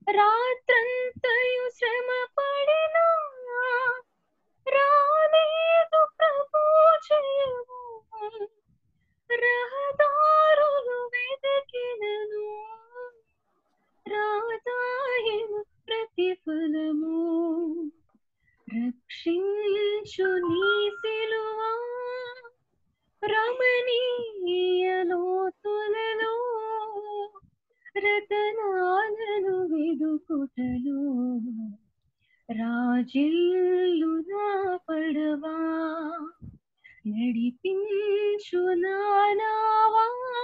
రాత్రంతయు శ్రమ పడినా రాలేదు ప్రభు జయము రహదారులు వెతికినను రాదాయను ప్రతిఫలము రక్షించు నీ సిలువా రమణీయ లోతులలో రతనాలను వెదుకుటలు రాజిల్లు నా పడవా నడిపించు నానావా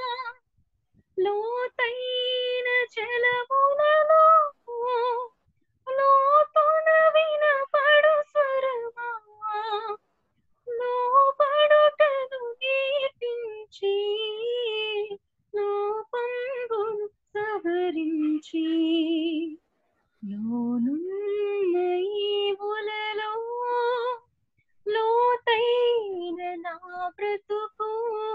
లోతైన జలములలో లోతున వినపడు స్వరమా లోపడుటను నేర్పించి లోపంబును సవరించి లోనున్న ఈవులలో లోతైన నా బ్రతుకు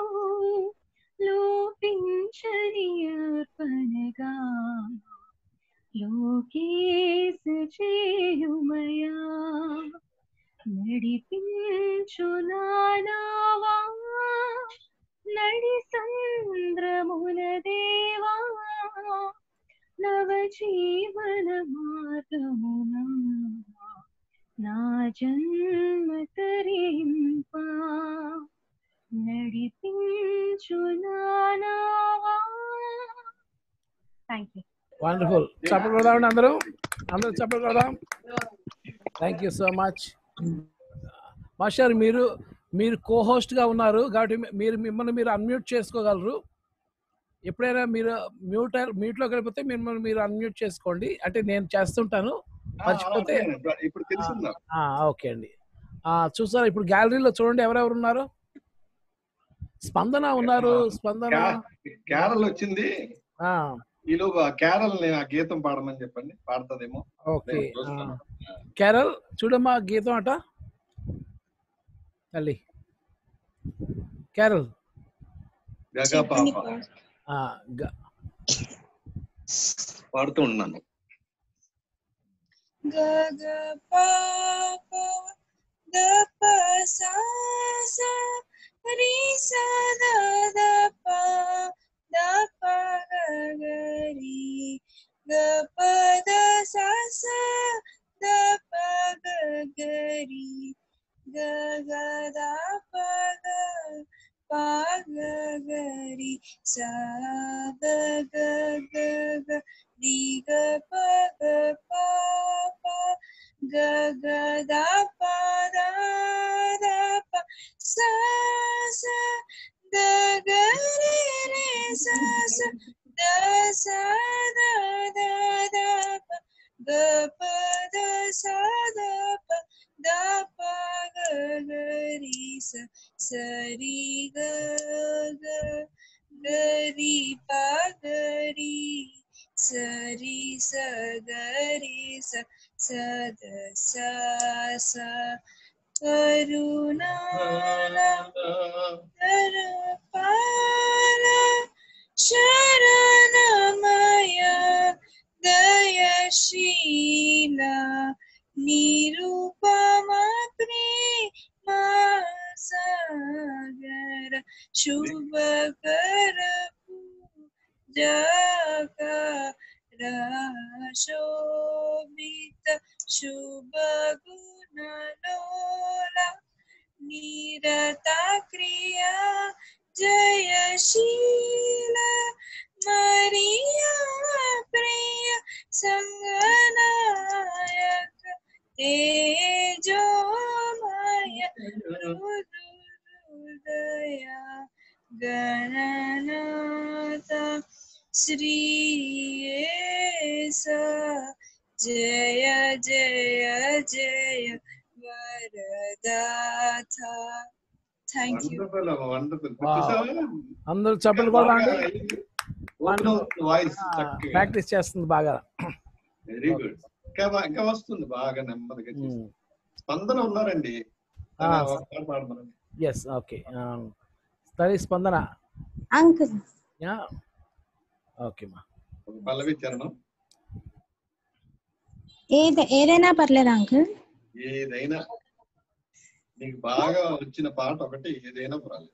లోపించని అర్పణగా లోకేశ చేయుమయా నడిపించు నానావా నడి సంద్రమున దేవా నవ జీవన మార్గమున నా జన్మ తరింప నడిపించు నానావా థ్యాంక్ యూ వండర్ఫుల్ చప్పట్లు కొడదామండి అందరూ అందరూ చప్పట్లు కొడదాం thank you so much master మీరు మీరు కో గా ఉన్నారు కాబట్టి మీ- మీరు మిమ్మల్ని మీరు అన్మ్యూట్ చేసుకోగలరు ఎప్పుడైనా మీరు మ్యూట్ మ్యూట్లోకి వెళ్ళిపోతే మిమ్మల్ని మీరు అన్మ్యూట్ చేసుకోండి అంటే నేను చేస్తుంటాను మర్చిపోతే ఇప్పుడు తెలిసింది నాకు. ఆ, ఓకే అండి ఆ, చూసారా ఇప్పుడు గ్యాలరీలో చూడండి ఎవరెవరు ఉన్నారు స్పందన ఉన్నారు స్పందన క్యా- క్యారల్ వచ్చింది ఆ, ఈలోగా క్యారల్ నేను ఆ గీతం పాడమని చెప్పండి పాడుతుందేమో ఓకే నేను చూస్తాను. కేరల్ చూడమ్మా గీతం అట తల్లి కేరల్ గగా పాప ఆ, గ- పాడుతూ ఉన్నాను Ga ga pa pa da pa sa sa ri sa da da pa da pa ga ga ri ga pa da sa sa da pa ga ga ri ga ga da pa ga pa ga ga ri sa ga ga ga ga ri ga pa ga pa pa ga ga da pa da da pa sa sa da ga re re sa sa da sa da da da pa ga pa da sa da pa da pa ga ga ri sa sa ri ga ga ga ri pa ga ri sa ri sa ga ri sa sa da sa sa karunala karpala sharanamaya dayashila nirupama prema sagara shubhakara jaka shobita shubhagunalola nirata kriya jayashila maria priya sanganayaka tejomaya hృదయ గణనాథ శ్రీయేస జయ జయ జయ వరదాథ thank you wonderful wonderful Wow. అందరూ చప్పట్లు కూడా అండి వాయిస్ ప్రాక్టీస్ చేస్తుంది బాగా వెరీ గుడ్ ఇంకా బా- ఇంకా వస్తుంది బాగా నెమ్మదిగా చేస్తుంది. స్పందన ఉన్నారండి ఆ. ఒక పాట పాడమనండి. ఎస్ ఓకే తల్లి స్పందన అంకుల్ యా ఓకే మా ఒక పల్లవి చరణం ఏది ఏదైనా పర్లేదా అంకుల్ ఏదైనా నీకు బాగా వచ్చిన పాట ఒకటి ఏదైనా పర్వాలేదు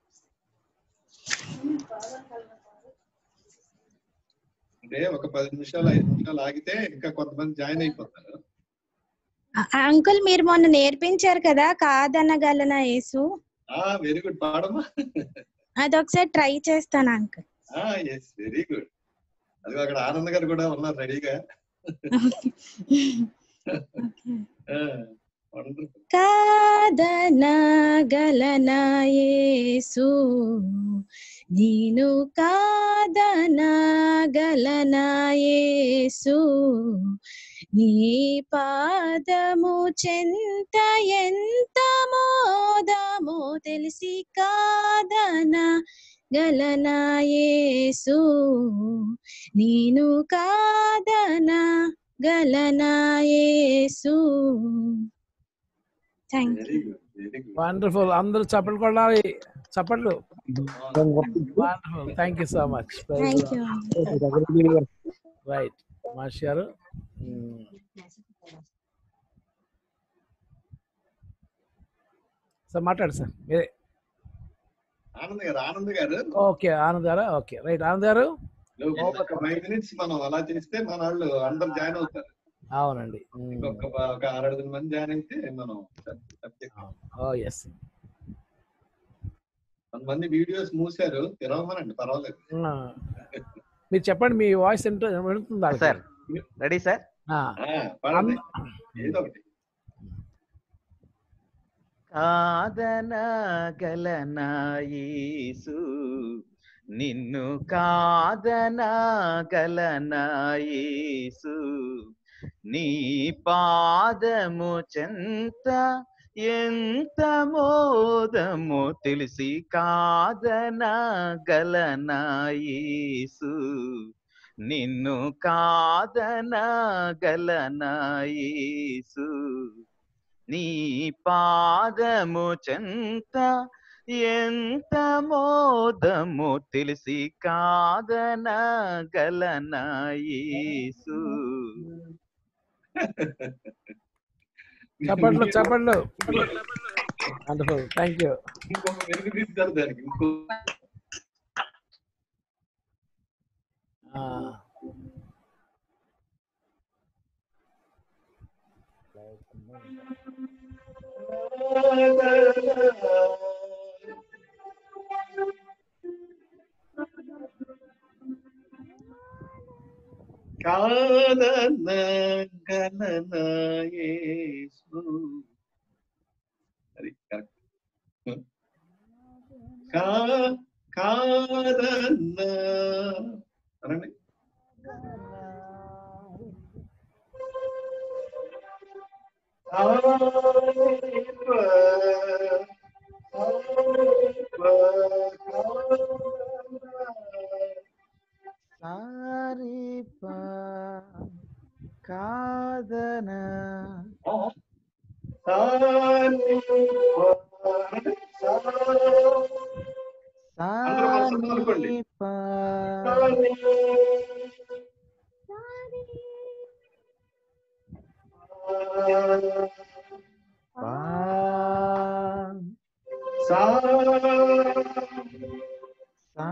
అంటే ఒక పది నిమిషాలు ఐదు నిమిషాలు ఆగితే ఇంకా కొంతమంది జాయిన్ అయిపోతారు ఆ- ఆ అంకుల్ మీరు మొన్న నేర్పించారు కదా కాదనగలనా యేసు ఆ వెరీ గుడ్ పాడమ్మా అది ఒకసారి ట్రై చేస్తాను అంకుల్ ఆ ఎస్ వెరీ గుడ్ అది అక్కడ ఆనంద్ గారు కూడా ఉన్నారు రెడీగా వండర్ఫుల్ కాదనగలనా యేసు నేను కాదనగలనా యేసు నీ పాదము చెంత ఎంత మోదమో తెలిసి కాదన గలనా యేసు నేను కాదన గలనా Yesu thank very good very good wonderful అందరూ చప్పట్లు కొడాలి చప్పట్లు wonderful thank you so much thank you right మాస్ గారు సార్ మాట్లాడు సార్ మీరే ఆనంద్ గారు ఆనంద్ గారు ఓకే ఆనంద్ గారా ఓకే రైట్ ఆనంద్ గారు నువ్వు ఒక ఫైవ్ మినిట్స్ మనం అలా చేస్తే మన వాళ్ళు అందరు జాయిన్ అవుతారు అవునండి మ్మ్. ఇంకొక ప- ఒక ఆరు మంది జాయిన్ అయితే మనం సబ్జెక్ట్ ఓ ఎస్ కొంతమంది వీడియోస్ మూసారు తెరవమనండి పర్వాలేదు మీరు చెప్పండి మీ వాయిస్ ఏంటో వింటుందా సార్ రెడీ సార్ ఆ, ఆ, పాడండి. ఏదో ఒకటి కాదనగలనాయీసు నిన్ను కాదనగలనాయీసు నీ పాదము చెంత ఎంత మోదము తెలిసి కాదనగలనాయీసు నిన్ను కాదనగలనాయీసు నీ పాదము చెంత ఎంత మోదము తెలిసి కాదనగలనాయీసు చప్పట్లు చప్పట్లు వండర్ఫుల్ థ్యాంక్ యూ ఇంకొక వెలుగుదిద్దారు దానికి ఇంకో కాదన గణన యేసు అది కరెక్ట్ కా కాదన అనండి సారిప కాదన అందరూ మనసులో అనుకోండి. సారిప పా సా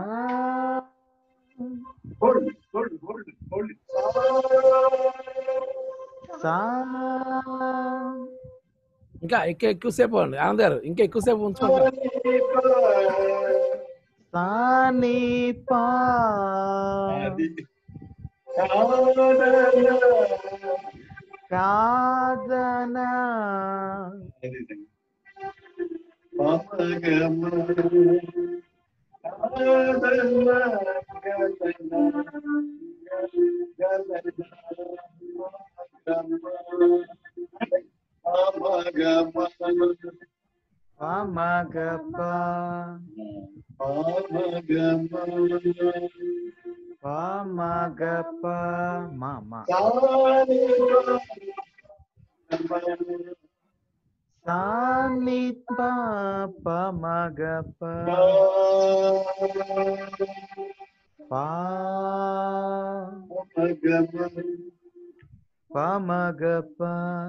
హోల్డ్ హోల్డ్ హోల్డ్ హోల్డ్ సా ఇంకా ఇంకా ఎక్కువసేపు అండి ఆనంద్ గారు ఇంకా ఎక్కువసేపు ఉంచుకుంటారు సాని పా అది కాదన అది పాపగమ పమగప పమగప మామ సాని పా పమగప పా పమగప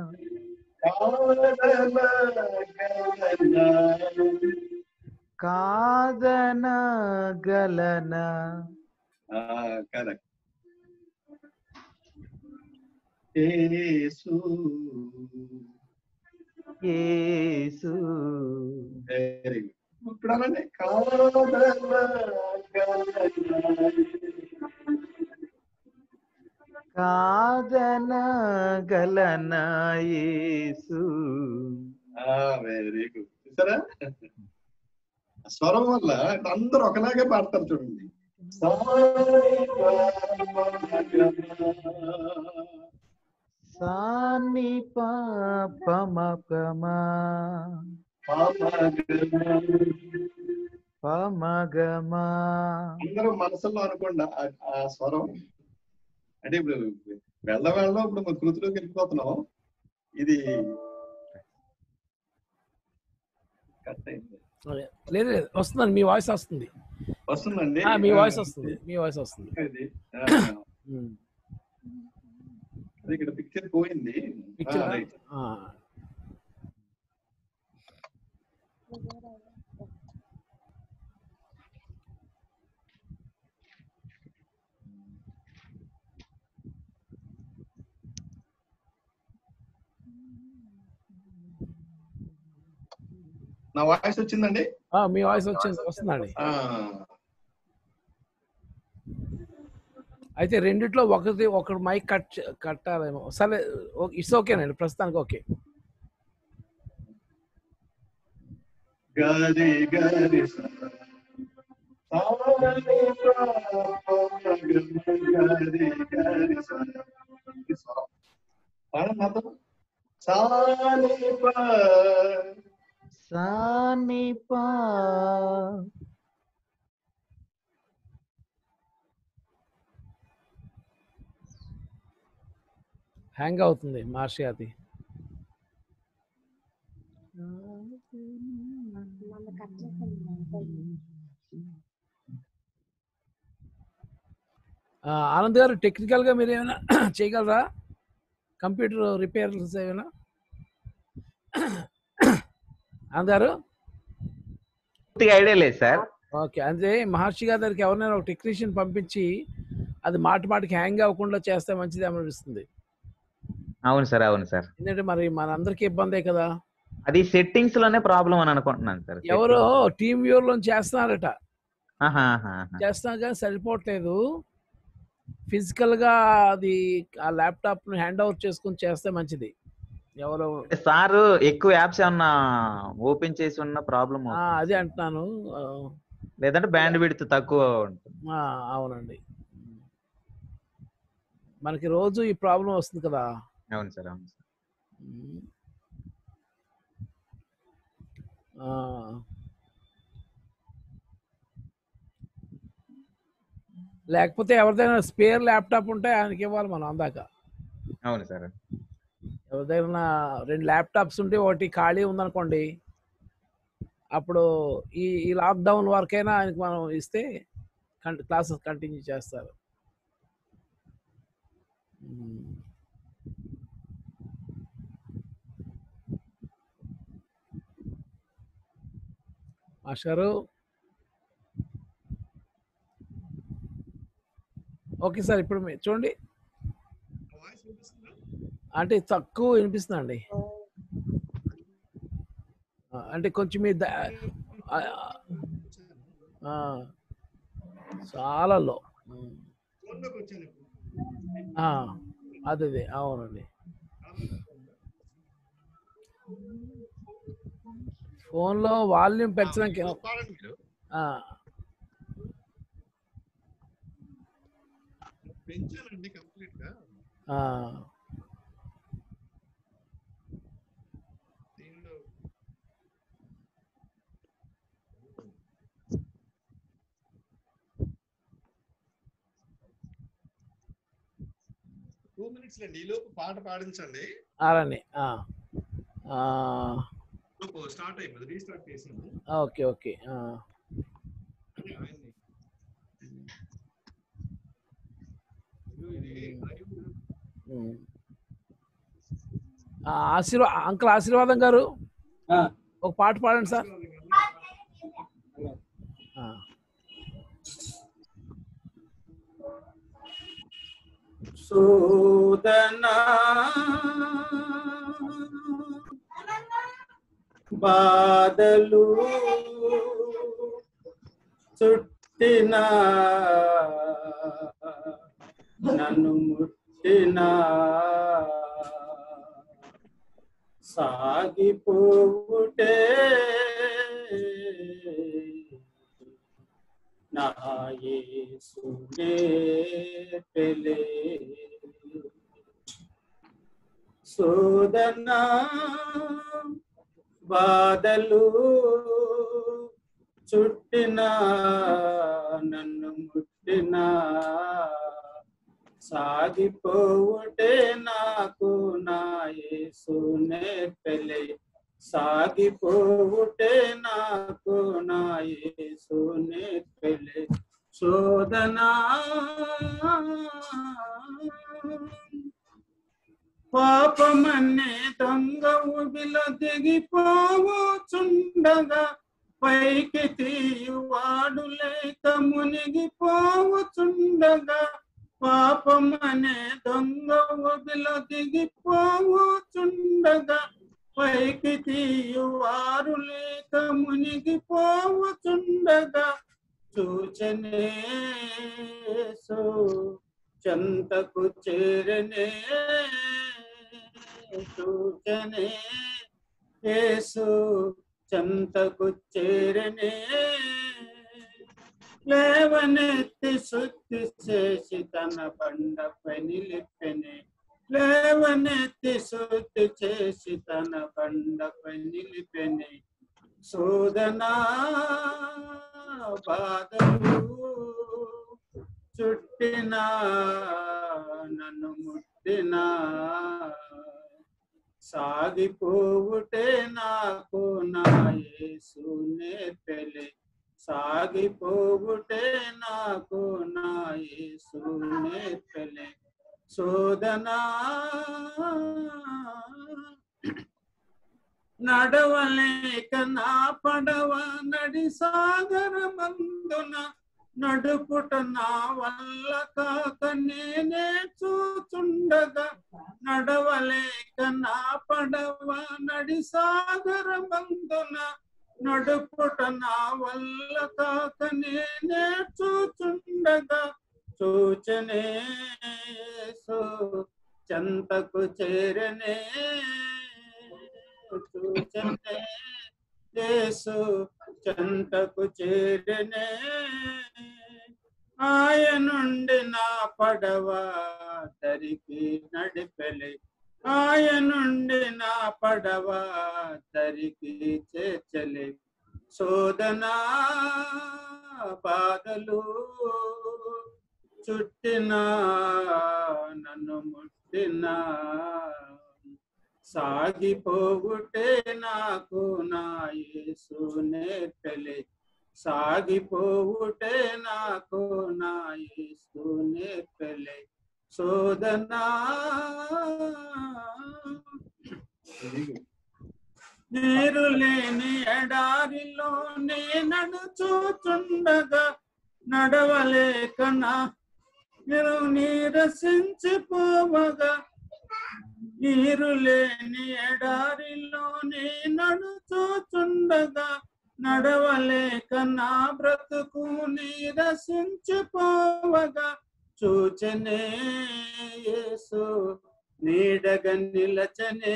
కాదన గలన correct Yesu Yesu very good ఇప్పుడు అనండి కాదన కాదన గలన యేసు వెరీ గుడ్ చూసారా ఆ స్వరం వల్ల అందరూ ఒకలాగే పాడతారు చూడండి సాని పమగమ పమగమ అందరూ మనసులో అనుకోండి ఆ- ఆ స్వరం అంటే ఇప్పుడు వెళ్ళ వెళ్ళడం ఇప్పుడు మన కృతిలోకి వెళ్ళిపోతున్నాం ఇది కట్ అయింది అదే. లేదు లేదు వస్తుందండి మీ వాయిస్ వస్తుంది వస్తుందండి ఆ, మీ వాయిస్ వస్తుంది మీ వాయిస్ వస్తుంది ఇది ఆ, ఉమ్. అది ఇక్కడ పిక్చర్ పోయింది Picture ఆ, right. ఆ. నా వాయిస్ వచ్చిందండి ఆ, మీ వాయిస్ వచ్చింది వస్తుందండి ఆ, అయితే రెండిట్లో ఒకటి ఒకటి మైక్ కట్ చే- కట్టాలేమో సరే ఇట్స్ ఓకేనండి ప్రస్తుతానికి ఓకే గరి గరి స. సాని ప ప గరి గరి స. ఇది స్వరం. పాడండి నాతో. సాని ప సాని పా హ్యాంగ్ అవుతుంది మార్షి అది ఆ, ఆనంద్ గారు టెక్నికల్ గా మీరు ఏమైనా చేయగలరా కంప్యూటర్ రిపేర్స్ ఏమైనా ఆనంద్ గారు పూర్తిగా ఐడియా లేదు సార్ ఓకే అంటే మహర్షి గారి దగ్గరికి ఎవరినైనా ఒక టెక్నీషియన్ పంపించి అది మాటి మాటికి హ్యాంగ్ అవ్వకుండా చేస్తే మంచిది అనిపిస్తుంది అవును సార్ అవును సార్ ఎందుకంటే మరి మనందరికీ ఇబ్బందే కదా అది సెట్టింగ్స్ లోనే ప్రాబ్లం అని అనుకుంటున్నాను సార్ ఎవరో టీమ్ వ్యూర్ లో చేస్తున్నారట ఆహా, ఆహా, ఆహా. చేస్తున్నా కానీ సరిపోవట్లేదు ఫిజికల్ గా అది ఆ ల్యాప్టాప్ ని హ్యాండ్ ఓవర్ చేసుకుని చేస్తే మంచిది ఎవరో సార్ ఎక్కువ యాప్స్ ఏమన్నా ఓపెన్ చేసి ఉన్న ప్రాబ్లం ఆ, అదే అంటున్నాను ఆ, లేదంటే బ్యాండ్ విడ్త్ తక్కువ ఉంటుంది ఆ, అవునండి మనకి రోజు ఈ ప్రాబ్లం వస్తుంది కదా అవును సార్ అవును సార్ ఉమ్. ఆ. లేకపోతే ఎవరిదైనా స్పేర్ ల్యాప్టాప్ ఉంటే ఆయనకి ఇవ్వాలి మనం అందాక అవును సార్ ఎవరిదైనా రెండు ల్యాప్టాప్స్ ఉంటే ఒకటి ఖాళీ ఉందనుకోండి అప్పుడు ఈ ఈ లాక్డౌన్ వరకైనా ఆయనకి మనం ఇస్తే క్లాసెస్ కంటిన్యూ చేస్తారు ఉమ్. మాస్టారు ఓకే సార్ ఇప్పుడు మీ- చూడండి అంటే తక్కువ వినిపిస్తుందండి ఆ, అంటే కొంచెం మీ ద- ఆ, ఆ, చాలా లో ఉమ్. ఆ, అదే అదే అవునండి ఫోన్లో వాల్యూమ్ పెంచడానికి పాడండి మీరు ఆ, పెంచానండి కంప్లీట్ గా ఆ, దీనిలో టూ మినిట్స్ లేండి ఈ లోపు పాట పాడించండి అలానే ఆ, ఆ, లోపు స్టార్ట్ అయిపోయింది రీస్టార్ట్ చేసాము ఓకే ఓకే ఆ, అని ఆయన్ని ఇదిగో ఇది live ఉమ్. ఆ, ఆశీర్వా అంకుల్ ఆశీర్వాదం గారు ఆ. ఒక పాట పాడండి సార్ ఆ. శోధనా బాధలు చుట్టిన నన్ను ముట్టిన సాగిపోవుటే నా యేసునే పెలే శోధన బాధలు చుట్టిన నన్ను ముట్టిన సాగిపోవుటే నాకు నా యేసునే పెళ్ళి సాగిపోవుటే నాకు నా యేసునే పెళ్ళి శోధనా పాపమనే దొంగ ఊబిలో దిగిపోవచుండగా పైకి తీయువాడు లేక మునిగిపోవచుండగా పాపమనే దొంగ ఊబిలో దిగిపోవచుండగా పైకి తీయువారు లేక మునిగిపోవచుండగా చూచనే సో చెంతకు చేరనే చూచనే యేసు చెంతకు చేరనే లేవనెత్తి శుద్ధి చేసి తన బండపై నిలిపెనే లేవనెత్తి శుద్ధి చేసి తన బండపై నిలిపెనే శోధనా బాధలు చుట్టిన నన్ను ముట్టిన సాగిపోవుటే నాకు నా యేసు నేర్పెలే సాగిపోవుటే నాకు నా యేసు నేర్పెలే శోధనా నడవలేక నా పడవ నడి సాగర మందున నడుపుట నా వల్ల కాక నేనే చూచుండగా నడవలేక నా పడవ నడి సాగర మందున నడుపుట నా వల్ల కాక నేనే చూచుండగా చూచనే సో చెంతకు చేరనే చూచనే యేసు చెంతకు చేరనే ఆయనుండి నా పడవ తరికి నడిపెలి ఆయనుండి నా పడవ తరికి చేర్చలే శోధనా బాధలు చుట్టిన నన్ను ముట్టిన సాగిపోవుటే నాకు నా యేసు నేర్పలే సాగిపోవుటే నాకు నా యేసు నేర్పలే శోధనా నీరు లేని ఎడారిలో నే నడుచుచుండగా నడవలేక నా నీరు నీరసించిపోవగా నీరు లేని ఎడారిలో నే నడుచుచుండగా నడవలేక నా బ్రతుకు నీరసించిపోవగా చూచనే యేసు నీడగ నిలచనే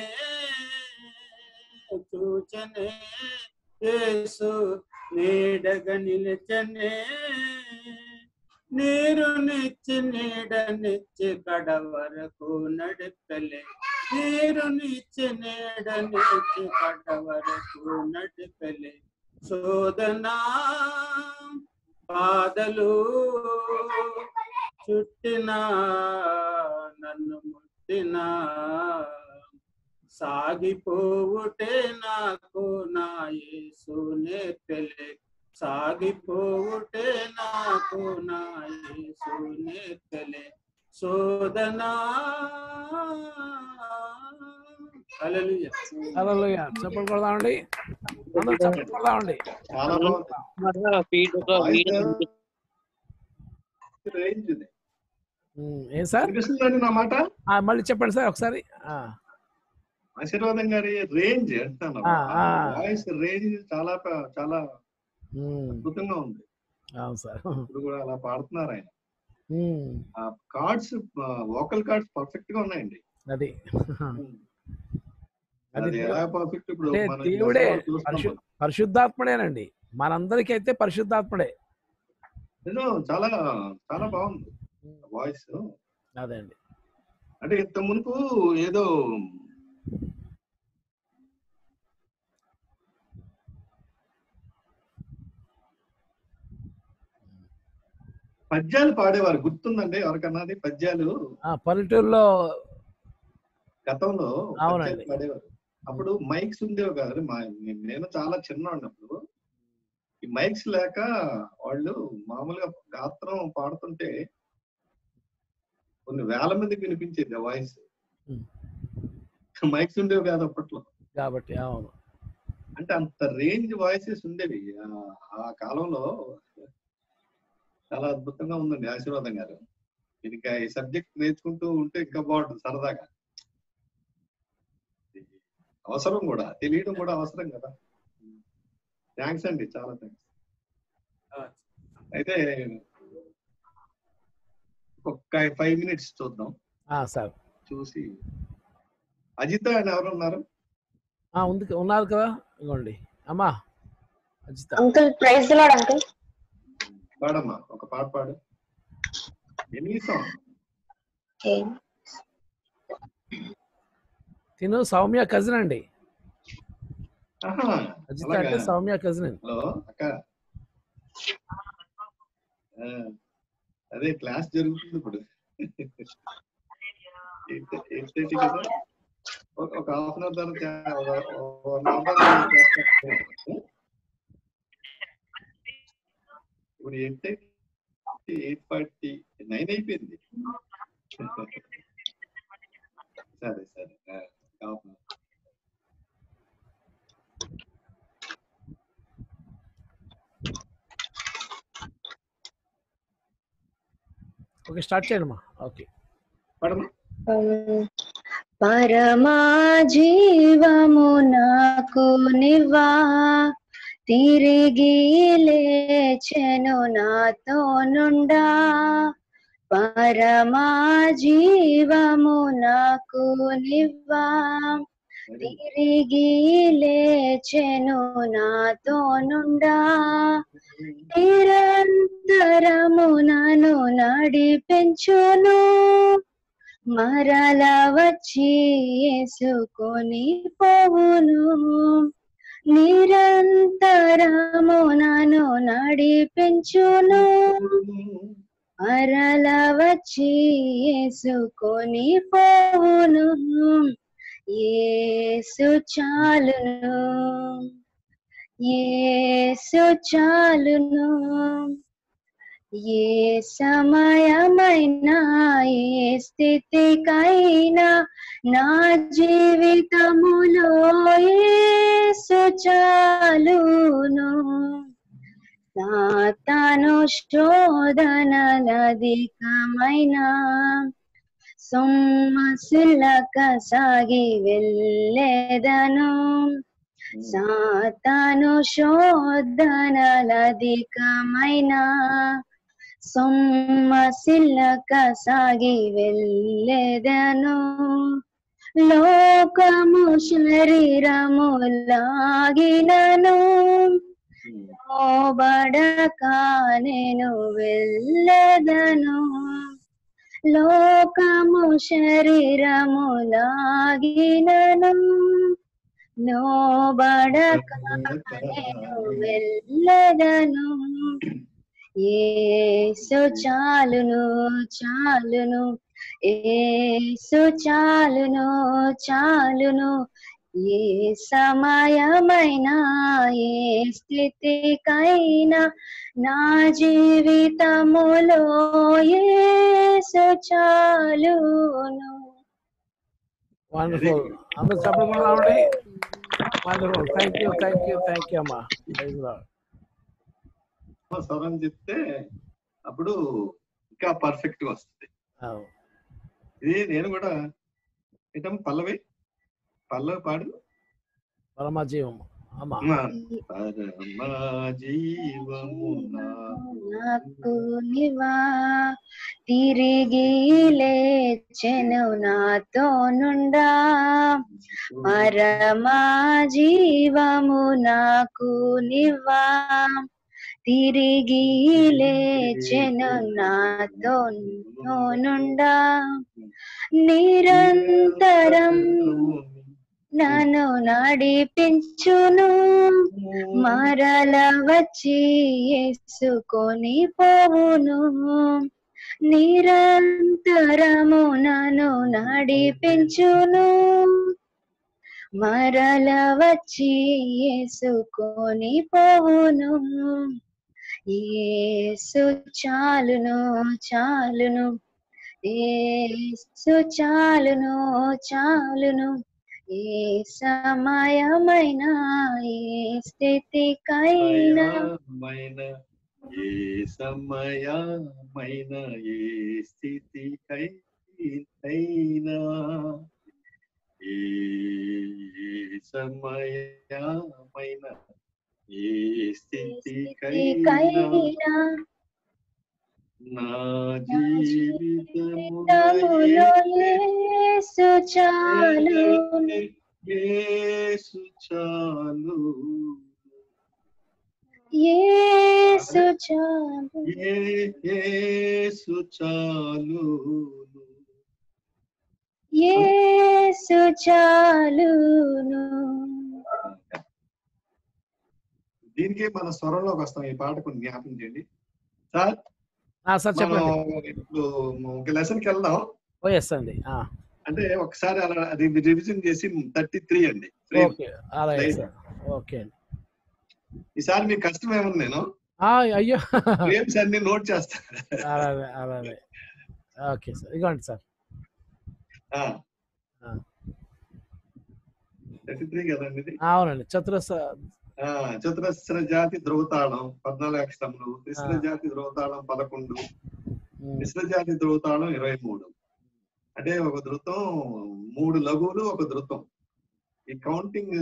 చూచనే యేసు నీడగ నిలచనే నీరు నిచ్చి నీడనిచ్చి కడ వరకు నడిపలే నీరు నిచ్చి నీడనిచ్చి కడ వరకు నడిపలే శోధనా బాధలు చుట్టిన నన్ను ముట్టిన సాగిపోవుటే నాకు నా యేసు నేర్పెలే సాగిపోవుటే నాకు నా యేసు నేర్పెలే శోధనా హల్లెలూయా హల్లెలూయా చప్పట్లు కొడదామండి అందరూ చప్పట్లు కొడదామండి చాలా బాగుంది ఫీడ్ ఒక Voice వీడియో రేంజ్ ఇది ఉమ్, ఏం సార్ అనిపిస్తుందండి నా మాట ఆ, మళ్ళీ చెప్పండి సార్ ఒకసారి ఆ, ఆశీర్వాదం గారి రేంజ్ అంటాను ఆ, ఆ. వాయిస్ రేంజ్ చాలా ప- చాలా ఉమ్, అద్భుతంగా ఉంది అవును సార్ ఇప్పుడు కూడా అలా పాడుతున్నారు ఆయన ఉమ్, ఆ కార్డ్స్ వోకల్ కార్డ్స్ పర్ఫెక్ట్ గా ఉన్నాయండి అది అది అది ఎలా పర్ఫెక్ట్ ఇప్పుడు అంటే మనం దేవుడే దర్శనంలో చూస్తున్నాం పరిశు పరిశుద్ధాత్ముడేనండి మనందరికీ అయితే పరిశుద్ధాత్ముడే నేను చాలా చాలా బాగుంది వాయిస్ అదే అండి అంటే ఇంత మునుపు ఏదో పద్యాలు పాడేవారు గుర్తుందండి ఎవరికన్నది పద్యాలు ఆ, పల్లెటూరులో గతంలో అవునండి. పద్యాలు పాడేవారు అప్పుడు మైక్స్ ఉండేవి కాదు మా నేను చాలా చిన్న ఉన్నప్పుడు ఈ మైక్స్ లేక వాళ్ళు మామూలుగా గాత్రం పాడుతుంటే కొన్ని వేల మందికి వినిపించేది ఆ వాయిస్ Hmm. మైక్స్ ఉండేవి కాదు అప్పట్లో కాబట్టి అవును అంటే అంత రేంజ్ వాయిసెస్ ఉండేవి ఆ- ఆ కాలంలో చాలా అద్భుతంగా ఉందండి ఆశీర్వాదం గారు ఇంకా ఈ సబ్జెక్ట్ నేర్చుకుంటూ ఉంటే ఇంకా బాగుంటుంది సరదాగా అవసరం కూడా తెలియడం కూడా అవసరం కదా థ్యాంక్స్ అండి చాలా థ్యాంక్స్ అయితే ఒక ఫైవ్ మినిట్స్ చూద్దాం ఆ, సార్ చూసి అజిత అని ఎవరు ఉన్నారు ఆ, ఉంది ఉన్నారు కదా ఇగోండి అమ్మా అజిత అంకుల్ ప్రైజ్ లాడ్ అంకుల్ పాడమ్మా ఒక పాట పాడు ఎన్ని సాంగ్ తిను సౌమ్య కజిన్ అండి ఆహా, అజిత అలాగా? అంటే సౌమ్య కజిన్ హలో అక్క ఆ, అదే క్లాస్ జరుగుతుంది ఇప్పుడు ఎయిట్ ఎయిట్ థర్టీ కదా ఒక- ఒక హాఫ్ అన్ అవర్ తర్వాత వన్ అవర్ ఇప్పుడు eight thirty eight forty nine అయిపోయింది సరే సరే ఆ, half an hour okay start చేయండి అమ్మా ఓకే పాడమ్మా పరమా జీవము నాకు నివా తిరిగి లేచెను నాతో నుండా పరమా జీవము నాకు నివా తిరిగి లేచెను నాతో నుండా నిరంతరము నన్ను నడిపించును మరల వచ్చి యేసుకొని పోవును నిరంతరము నన్ను నడిపించును మరల వచ్చి యేసుకొని పోవును యేసు చాలును యేసు చాలును ఏ సమయమైనా ఏ స్థితికైనా నా జీవితములో యేసు చాలును సాతాను శోధనలధికమైన సొమ్మసులక సాగి వెళ్ళేదను సాతాను శోధనలధికమైన సొమ్మసిల్లక సాగి వెళ్ళేదను లోకము శరీరము లాగినను లోబడక నేను వెళ్ళదను లోకము శరీరము లాగినను లోబడక నేను వెళ్ళదను ఏసు చాలును చాలును ఏసు చాలును చాలును ఏ సమయమైనా ఏ స్థితికైనా నా జీవితములో ఏసు చాలును వండర్ఫుల్ అందరూ చెప్పకుండా wonderful thank you thank you thank you అమ్మా Praise the Lord. స్వరం చెప్తే అప్పుడు ఇంకా పర్ఫెక్ట్ గా వస్తుంది అవును. ఇది నేను కూడా ఏంటం పల్లవి పల్లవి పాడు పరమ జీవం అమ్మా పరమ జీవము నాకు నివా తిరిగి లేచెను నాతో నుండా పరమా జీవము నాకు నివా తిరిగి లేచెను నాతో నుండా నిరంతరం నన్ను నడిపించును మరల వచ్చి యేసుకొని పోవును నిరంతరము నన్ను నడిపించును మరల వచ్చి యేసుకొని పోవును యేసు చాలును చాలును యేసు చాలును చాలును ఏ సమయమైన ఏ స్థితికైనా మైన ఏ సమయమైన ఏ స్థితికైనా ఏ సమయమైన ఏ స్థితికైనా స్థితికైనా నా జీవితములో జీవితములో యేసు చాలు యేసు చాలు యేసు చాలు ఏ- యేసు చాలు యేసు చాలును దీనికి మన స్వరంలోకి వస్తాం ఈ పాట కొన్ని జ్ఞాపకం చేయండి సార్ ఆ, సార్ మనం చెప్పండి ఇప్పుడు ఒక లెసన్ కి వెళ్దాం ఓ ఎస్ అండి ఆ, అంటే ఒకసారి అలా అది రివిజన్ చేసి థర్టీ త్రీ అండి frame. ఓకే అలాగే Right. సార్ ఓకే అండి ఈసారి మీకు కష్టం ఏమన్నా నేను ఆ, అయ్యో ఫ్రేమ్స్ అన్ని నోట్ చేస్తాను అలాగే అలాగే ఓకే సార్ ఇదిగోండి సార్ ఆ. థర్టీ త్రీ కదండి ఇది ఆ, అవునండి చతురస్ర ఆ, చతురస్ర జాతి ధ్రువతాళం పద్నాలుగు అక్షరములు త్రిస్ర ఆ. జాతి ధ్రువతాళం పదకొండు ఉమ్, మిశ్ర జాతి ధ్రువతాళం ఇరవై మూడు అంటే ఒక ధృతం మూడు లఘువులు ఒక ధృతం ఈ కౌంటింగ్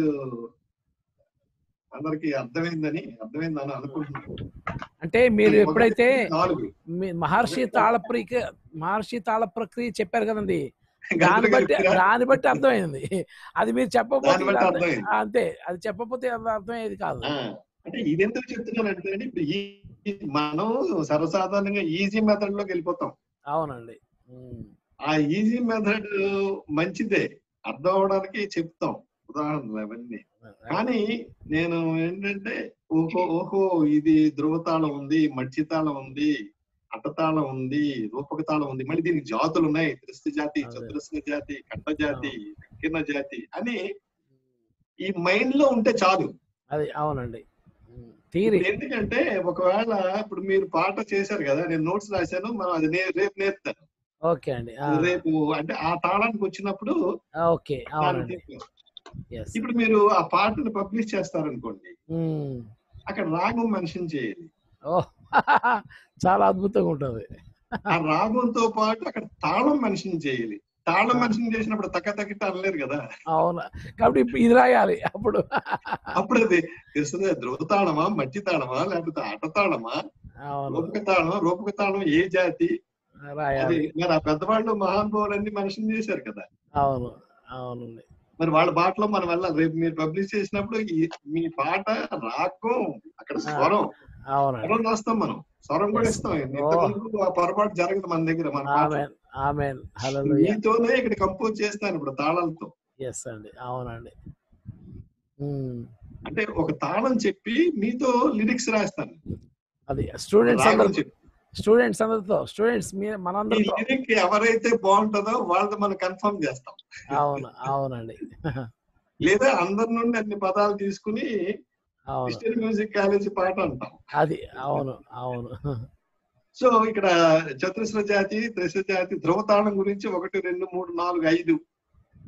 అందరికి అర్థమైందని అర్థమైందని అనుకుంటున్నాను అంటే మీరు ఎప్పుడైతే నాలుగు మీ మహర్షి తాళ ప్రక్రియ మహర్షి తాళ ప్రక్రియ చెప్పారు కదండి దాన్ని గంటలు బట్టి గడిపిరా? దాన్ని బట్టి అర్థమైంది అది మీరు చెప్పకపోతే దాన్ని బట్టి ఇది అర్థమైంది. అర్థం- అంతే అది చెప్పకపోతే అది అర్థమయ్యేది కాదు ఆ, అంటే ఇది ఎందుకు చెప్తున్నానంటే అండి, ఇప్పుడు ఈ ఈ- మనం సర్వసాధారణంగా ఈజీ మెథడ్ లోకి వెళ్ళిపోతాం అవునండి ఉమ్, ఆ ఈజీ మెథడ్ మంచిదే అర్థం అవడానికి చెప్తాం ఉదాహరణలు అవన్నీ కానీ నేను ఏంటంటే ఓహో ఓహో ఇది ధ్రువతాళం ఉంది మడ్చితాళం ఉంది అట్టతాళం ఉంది రూపక తాళం ఉంది మళ్ళీ దీనికి జాతులు ఉన్నాయి త్రిస్త జాతి అదే. చతురస్ర జాతి కంఠ జాతి కిన్న జాతి అని ఈ మైండ్ లో ఉంటే చాలు అది అవునండి థీరీ ఇప్పుడు ఎందుకంటే ఒకవేళ ఇప్పుడు మీరు పాట చేశారు కదా నేను నోట్స్ రాశాను మనం అది నే- రేపు నేర్పుతాను ఓకే అండి ఆ, రేపు అంటే ఆ తాళానికి వచ్చినప్పుడు ఓకే దాన్ని అవునండి తీసుకో. ఎస్ ఇప్పుడు మీరు ఆ పాటను పబ్లిష్ చేస్తారనుకోండి అక్కడ రాగం మెన్షన్ చేయాలి ఓ చాలా అద్భుతంగా ఉంటుంది ఆ రాగంతో పాటు అక్కడ తాళం మెన్షన్ చేయాలి తాళం మెన్షన్ చేసినప్పుడు తక్క తక్కిట అనలేరు కదా అవును కాబట్టి ఇప్పుడు ఇది రాయాలి అప్పుడు అప్పుడు అది తెలుస్తుంది ధ్రువ తాళమా మట్టి తాళమా లేకపోతే ఆట తాళమా అవును రూపక తాళం రూపక తాళం ఏ జాతి అది రాయాలి మరి ఆ పెద్దవాళ్ళు మహానుభావులన్నీ మెన్షన్ చేశారు కదా అవును అవునండి మరి వాళ్ళ పాటలో మనం వెళ్ళాలి రేపు మీరు పబ్లిష్ చేసినప్పుడు ఈ- మీ పాట రాగం అక్కడ స్వరం అవునండి స్వరం రాస్తాం మనం స్వరం కూడా Yes. ఇస్తాం ఇంతకుముందు ఆ పొరపాటు జరగదు మన దగ్గర మన పాట ఆమెన్ ఆమెన్ హల్లెలూయా మీతోనే ఇక్కడ కంపోజ్ చేస్తాను ఇప్పుడు తాళాలతో ఎస్ అండి అవునండి ఉమ్, అంటే ఒక తాళం చెప్పి మీతో లిరిక్స్ రాస్తాను అది స్టూడెంట్స్ రాగం అందరు చెప్పి స్టూడెంట్స్ అందరితో స్టూడెంట్స్ మీ ఈ మనందరితో లిరిక్ ఎవరైతే బాగుంటుందో వాళ్ళతో మనం కన్ఫర్మ్ చేస్తాం అవును అవునండి లేదా అందరి నుండి అన్ని పదాలు తీసుకుని అవును క్రిస్టియన్ మ్యూజిక్ కాలేజీ పాట అంటాం అది అవును అవును సో ఇక్కడ చతురస్ర జాతి త్రిస్ర జాతి ధ్రువతాళం గురించి ఒకటి రెండు మూడు నాలుగు ఐదు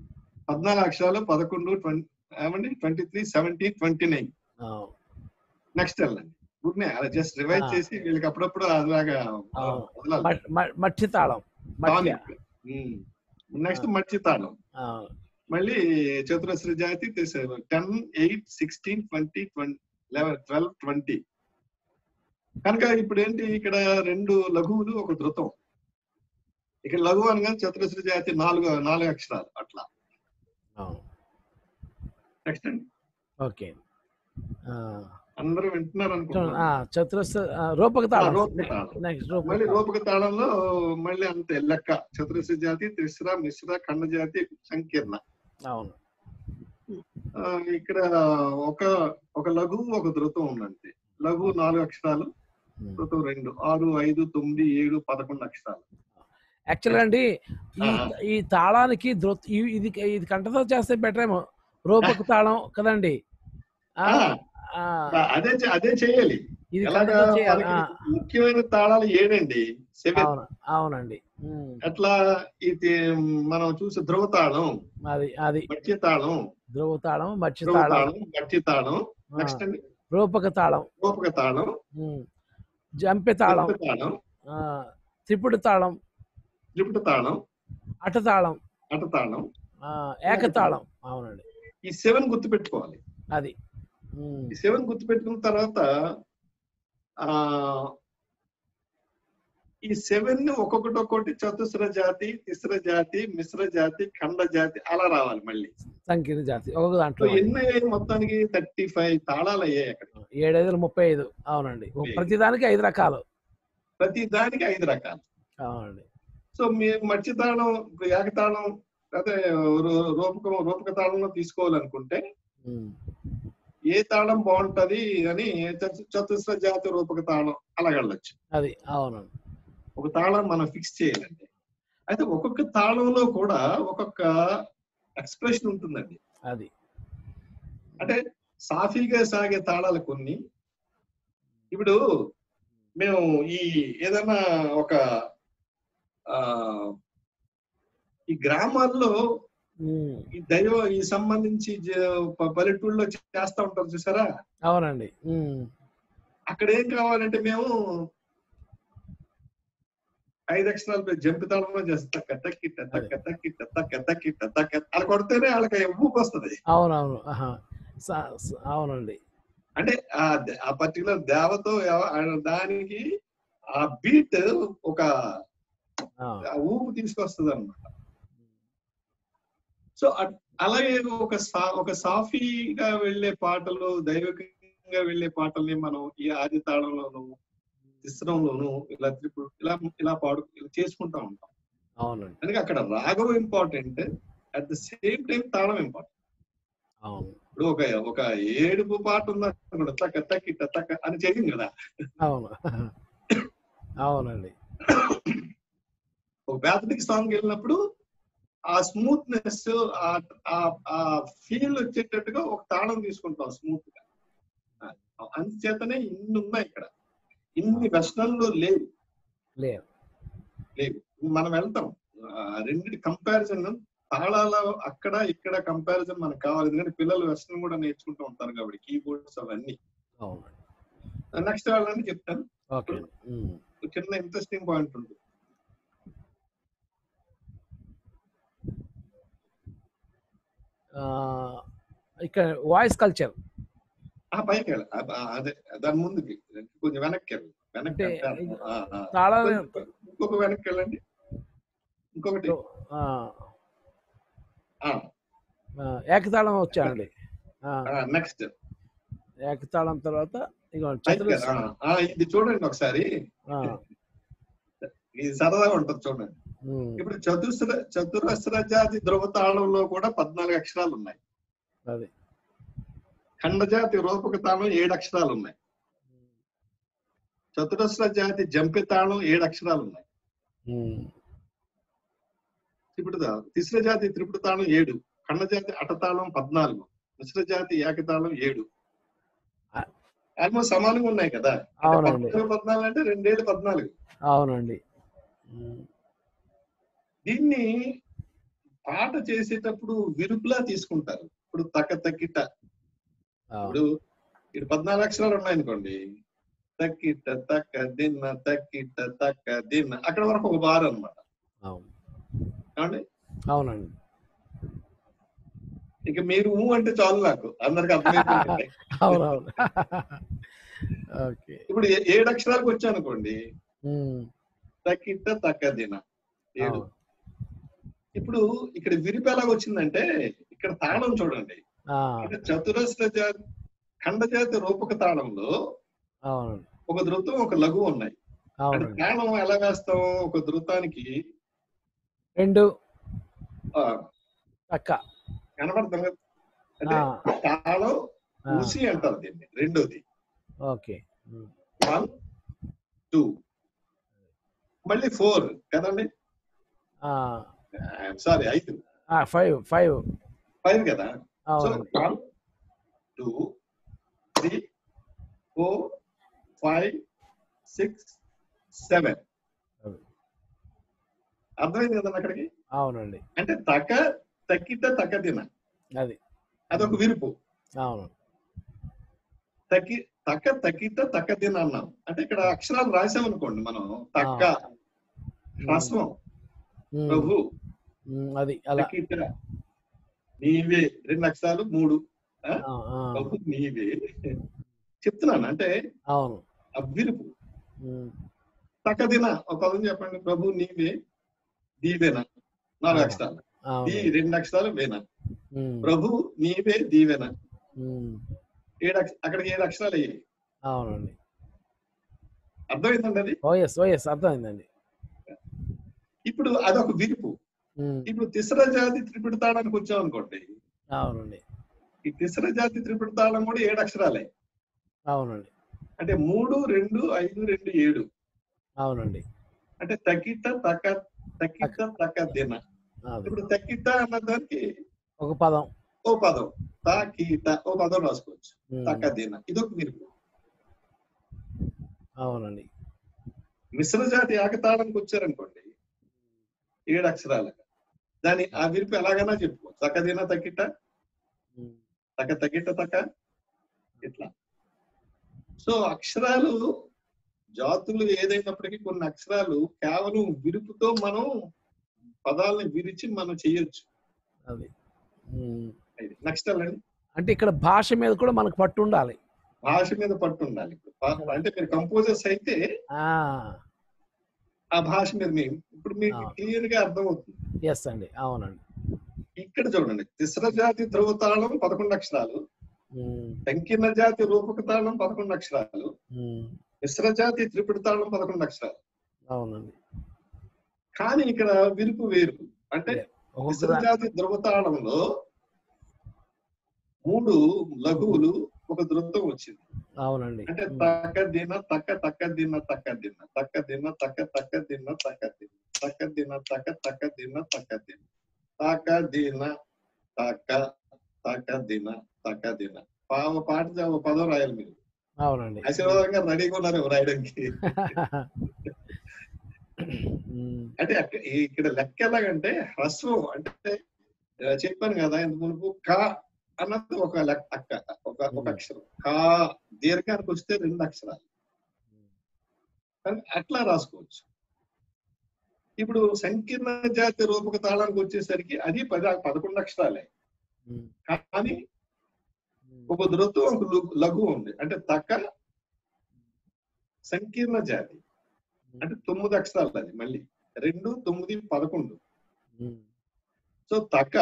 పద్నాలుగు అక్షరాలు పదకొండు ట్వంటీ ఏమండి twenty three seventeen twenty nine అవును నెక్స్ట్ వెళ్ళండి ఊరినే అలా జస్ట్ రివైజ్ ఆ. చేసి వీళ్ళకి అప్పుడప్పుడు అలాగా అవును. వదలాలి మట్- మట్- మట్టి తాళం మట్టి నెక్స్ట్ మట్టి తాళం అవును మళ్ళీ చతురస్ర జాతి ten eight sixteen twenty twenty eleven twelve twenty కనుక ఇప్పుడు ఏంటి ఇక్కడ రెండు లఘువులు ఒక ధృతం ఇక్కడ లఘువు అనగా చతురస్ర జాతి నాలుగు నాలుగు అక్షరాలు అట్లా అవును నెక్స్ట్ అండి ఓకే ఆ, అందరూ వింటున్నారు చూడండి, ఆ, అనుకుంటున్నారు చతురస్ర ఆ, రూపక తాళం రూపక తాళం. నెక్స్ట్ మళ్ళీ రూపక రూపక తాళంలో మళ్ళీ అంతే లెక్క చతురస్ర జాతి త్రిస్ర మిశ్ర ఖండ జాతి సంకీర్ణ అవును ఆ, ఇక్కడ ఒక ఒక లఘువు ఒక ధృతం ఉందంటే లఘువు నాలుగు అక్షరాలు ఉమ్. ధృతం రెండు ఆరు ఐదు తొమ్మిది ఏడు పదకొండు అక్షరాలు యాక్చువల్గా అండి ఈ ఆహా. ఈ తాళానికి ధృ ఈ- ఇది ఇది కంటతో చేస్తే బెటర్ ఏమో రూపక తాళం కదండి ఆ, ఆ, ఆ, అదే చే- అదే చేయాలి ఇది ఎలాగా కంటతో చేయాలి మనకి ఆ, ముఖ్యమైన తాళాలు ఏడండి సెవెన్ అవును అవునండి ఉమ్, అట్లా ఇది మనం చూసే ధ్రువ తాళం అది అది మట్టి తాళం ధ్రువ తాళం మర్చి ధ్రువ తాళం తాళం మట్టి తాళం ఆ, నెక్స్ట్ అండి రూపక తాళం రూపక తాళం ఉమ్, జంపె తాళం త్రిపుట తాళం ఆ, త్రిపుడు తాళం త్రిపుట తాళం అట తాళం అట తాళం ఆ, ఏకతాళం అవునండి ఈ సెవెన్ గుర్తుపెట్టుకోవాలి అది ఉమ్, ఈ సెవెన్ గుర్తుపెట్టుకున్న తర్వాత ఆ ఈ సెవెన్ ని ఒక్కొక్కటి ఒక్కొక్కటి చతుస్ర జాతి తిస్ర జాతి మిశ్ర జాతి ఖండ జాతి అలా రావాలి మళ్ళీ సంకీర్ణ జాతి ఒక్కొక్క సో దాంట్లో ఎన్ని అయ్యాయి మొత్తానికి థర్టీ ఫైవ్ తాళాలు అయ్యాయి అక్కడ ఏడైదు ముప్పై ఐదు అవునండి ఓ ప్రతి దానికి ఐదు రకాలు ప్రతి దానికి ఐదు రకాలు అవునండి సో మీ మర్చి తాళం ఇప్పుడు ఏకతాళం లేకపోతే రూ- రూపకం రూపక తాళంలో తీసుకోవాలనుకుంటే ఉమ్, ఏ తాళం బాగుంటది అని చతు- చతుస్ర జాతి రూపక తాళం అలా వెళ్ళొచ్చు అది అవునండి ఒక తాళం మనం ఫిక్స్ చేయాలండి అయితే ఒక్కొక్క తాళంలో కూడా ఒక్కొక్క ఎక్స్ప్రెషన్ ఉంటుందండి అది అంటే సాఫీగా సాగే తాళాలు కొన్ని ఇప్పుడు మేము ఈ ఏదైనా ఒక ఆ ఈ గ్రామాల్లో ఉమ్, ఈ దైవ ఈ సంబంధించి జ- ప- పల్లెటూళ్ళలో చేస్తా ఉంటారు చూసారా అవునండి ఉమ్, అక్కడ ఏం కావాలంటే మేము ఐదు అక్షరాలు జంపితాళంలో చేస్తా కథకి టెత్త కథకి టెత్త కథకి టెత్త కథ అలా కొడితేనే వాళ్ళకి ఊపు వస్తుంది అవునవును ఆహా. స- స- అవునండి అంటే ఆ ద- ఆ పర్టికులర్ దేవతో ఎవ- ఆ దానికి ఆ బీట్ ఒక ఆ, ఆ ఊపు తీసుకొస్తుంది అనమాట సో అట్- అలాగే ఒక సా ఒక సాఫీగా వెళ్ళే పాటలు దైవికంగా వెళ్ళే పాటల్ని మనం ఈ ఆది తాళంలోను తిస్రంలోను ఇలా త్రిపుడు ఇలా ఇలా పాడు ఇలా చేసుకుంటా ఉంటాం అవునండి అందుకే అక్కడ రాగం important at the same time తాళం ఇంపార్టెంట్ అవును ఇప్పుడు ఒక ఒక ఏడుపు పాట ఉందనుకోండి తక్క తక్కి తక్క అని చెయ్యం కదా అవును అవునండి ఒక ప్యాథటిక్ సాంగ్ వెళ్ళినప్పుడు ఆ స్మూత్నెస్ ఆ ఫీల్ వచ్చేటట్టుగా ఒక తాళం తీసుకుంటాం స్మూత్ గా ఆ, అందుచేతనే ఇన్ని ఉన్నాయి ఇక్కడ ఇన్ని వెస్టర్న్లు లేవు లేదు లేవు మనం వెళ్తాం ఆ, రెండిటి కంపారిజన్ తాళాల అక్కడ ఇక్కడ కంపారిజన్ మనకు కావాలి ఎందుకంటే పిల్లలు వెస్టర్న్ కూడా నేర్చుకుంటూ ఉంటారు కాబట్టి కీబోర్డ్స్ అవన్నీ అవునండి నెక్స్ట్ వాళ్ళని చెప్తాను ఓకే ఉమ్. చిన్న ఇంట్రెస్టింగ్ పాయింట్ ఉంది ఆ, ఇక్కడ వాయిస్ కల్చర్ ఆ పైకి వెళ్ళ ఆ, ఆ, అదే దాని ముందుకి కొంచెం వెనక్కి వెళ్ళి వెనక్కి అంటే అంటే ఇది ఆ, ఆ. తాళాలు కొంచెం ఇంకొక వెనక్కి వెళ్ళండి ఇంకొకటి ఆ, ఆ, ఆ, ఏకతాళం వచ్చానండి ఆ, ఆ, నెక్స్ట్ ఏకతాళం తర్వాత ఇక పైకి వెళ్ళ. చతురస్ర ఆ, ఆ, ఇది చూడండి ఒకసారి ఆ, ఇది సరదాగా ఉంటుంది చూడండి ఉమ్, ఇప్పుడు చతుస్ర చతురస్ర జాతి ధ్రువతాళంలో కూడా పద్నాలుగు అక్షరాలు ఉన్నాయి అది ఖండజాతి రూపక తాళం ఏడు అక్షరాలు ఉన్నాయి చతురస్ర జాతి జంపి తాళం ఏడు అక్షరాలు ఉన్నాయి ఉమ్, ఇప్పుడు తిస్ర జాతి త్రిపుట తాళం ఏడు ఖండజాతి అటతాళం పద్నాలుగు మిశ్ర జాతి ఏకతాళం ఏడు ఆ- ఆల్మోస్ట్ సమానంగా ఉన్నాయి కదా అంటే అవునండి పద్నాలుగు పద్నాలుగు అంటే రెండేళ్ళు పద్నాలుగు అవునండి ఉమ్, దీన్ని పాట చేసేటప్పుడు విరుపులా తీసుకుంటారు ఇప్పుడు తక్క తక్కిట ఇప్పుడు ఇప్పుడు పద్నాలుగు అక్షరాలు ఉన్నాయనుకోండి తక్కిట తక్క దిన్న తక్కిట తక్క దిన్న అక్కడ వరకు ఒక బార్ అన్నమాట అవును ఏమండి అవునండి ఇక మీరు ఊ అంటే చాలు నాకు అందరికి అర్థమైపోయింది అవునవును ఓకే ఇప్పుడు ఏ- ఏడు అక్షరాలకు వచ్చానుకోండి ఉమ్, తక్కిట తక్క దిన ఏడు అవును. ఇప్పుడు ఇక్కడ విరిపు ఎలాగ వచ్చిందంటే ఇక్కడ తాళం చూడండి ఆ, ఇక్కడ చతురస్ర జాతి ఖండజాతి రూపక తాళంలో అవునండి ఒక ధృతం ఒక లఘు ఉన్నాయి అంటే అవునండి తాళం ఎలా వేస్తాం ఒక ధృతానికి రెండు ఆ, తక్క కనబడుతుంది కదా? అంటే ఆ, తాళం ఆ, ఊసి అంటారు దీన్ని రెండోది ఓకే ఉమ్, వన్ టూ మళ్ళీ ఫోర్ కదండి ఆ, సారీ ఐదు ఆ, ఫైవ్ ఫైవ్ ఫైవ్ కదా సో అవునండి one two three four five six seven అవును. అర్థమైంది కదండి అక్కడికి అవునండి అంటే తక తక్కిట తక్క తిన అది అదొక విరుపు అవును తక్కి తక్క తక్కిట తక్క తిన అన్నాం అంటే ఇక్కడ అక్షరాలు రాసామనుకోండి మనం తక్క హ్రస్వం ఉమ్, ప్రభు ఉమ్, అది అలా తక్కిట నీవే రెండు అక్షరాలు మూడు ఆ, ఆ, ప్రభు నీవే చెప్తున్నాను అంటే అవును ఆ విరుపు ఉమ్, తక్క తిన ఒక పదం చెప్పండి ప్రభు నీవే దీవెన నాలుగు అక్షరాలు దీ అవును రెండు అక్షరాలు వేన ఉమ్, ప్రభు నీవే దీవెన ఉమ్, ఏడు అక్ష- అక్కడికి ఏడు అక్షరాలు అయ్యాయి అవునండి అర్థమైందండి అది ఓ ఎస్ ఓ ఎస్ అర్థమైందండి ఇప్పుడు అదొక విరుపు ఉమ్, ఇప్పుడు తిసర జాతి త్రిపుటి తాళానికి వచ్చాం అనుకోండి అవునండి ఈ తిసర జాతి త్రిపుటి తాళం కూడా ఏడు అక్షరాలే అవునండి అంటే మూడు రెండు ఐదు రెండు ఏడు అవునండి అంటే తక్కిట తక్క తక్కిట తక్క దిన అది ఇప్పుడు తక్కిట అన్న దానికి ఒక పదం ఓ పదం తాకీట ఓ పదం రాసుకోవచ్చు ఉమ్, తక్క దిన ఇదొక విరుపు అవునండి మిశ్ర జాతి ఏకతాళానికి వచ్చారనుకోండి ఏడు అక్షరాలు దాని ఆ విరుపు ఎలాగైనా చెప్పుకోవచ్చు తక్క దిన తక్కిట ఉమ్, తక్క తగ్గిట తక్క ఇట్లా సో అక్షరాలు జాతులు ఏదైనప్పటికీ కొన్ని అక్షరాలు కేవలం విరుపుతో మనం పదాలను విరిచి మనం చేయొచ్చు అది ఉమ్, నెక్స్ట్ వెళ్ళండి అంటే ఇక్కడ భాష మీద కూడా మనకు పట్టు ఉండాలి భాష మీద పట్టు ఉండాలి ఇప్పుడు పా- అంటే మీరు కంపోజర్స్ అయితే ఆ ఆ భాష మీద మీ ఇప్పుడు మీకు ఆ. క్లియర్ గా అర్థమవుతుంది ఎస్ అండి అవునండి ఇక్కడ చూడండి తిసర జాతి ధ్రువతాళం పదకొండు అక్షరాలు ఉమ్, సంకీర్ణ జాతి రూపక తాళం పదకొండు అక్షరాలు ఉమ్, మిశ్ర జాతి త్రిపుటి తాళం పదకొండు అక్షరాలు అవునండి కానీ ఇక్కడ విరుపు వేరు అంటే ఒక్కొక్క మిశ్ర దా- జాతి ధ్రువతాళంలో మూడు లఘువులు ఒక ధృతం వచ్చింది అవునండి అంటే ఉమ్, తక్క దిన తక్క తక్క దిన తక్క దిన తక్క దిన తక్క తక్క దిన తక్క దిన తక్క దిన తక్క తక్క దిన తక్క దిన తక్క దిన తక్క తక్క దిన తక్క దిన పావ పాట ఒక పదం రాయాలి మీరు అవునండి ఆశీర్వాదంగా రెడీగా ఉన్నారు రాయడానికి ఉమ్, అంటే అక్క- ఇక్కడ లెక్క ఎలాగంటే హ్రస్వం అంటే ఆ, చెప్పాను కదా ఇంత మునుపు కా అన్నది ఒక లెక్క అక్క ఒక ఒక అక్షరం కా దీర్ఘానికి వస్తే రెండు అక్షరాలు కానీ అట్లా రాసుకోవచ్చు ఇప్పుడు సంకీర్ణ జాతి రూపక తాళానికి వచ్చేసరికి అది పద పదకొండు అక్షరాలే ఉమ్, కానీ ఉమ్, ఒక ధృతం ఒక లు- లఘు ఉంది అంటే తక్క సంకీర్ణ జాతి అంటే తొమ్మిది అక్షరాలు అది మళ్ళీ రెండు తొమ్మిది పదకొండు ఉమ్. సో తక్క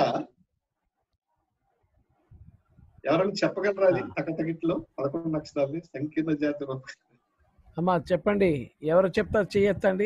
ఎవరైనా చెప్పగలరా అది ఆ. తక్క తగిట్లో పదకొండు అక్షరాలు సంకీర్ణ జాతి రూపక అమ్మా చెప్పండి ఎవరు చెప్తారు చెయ్యొచ్చండి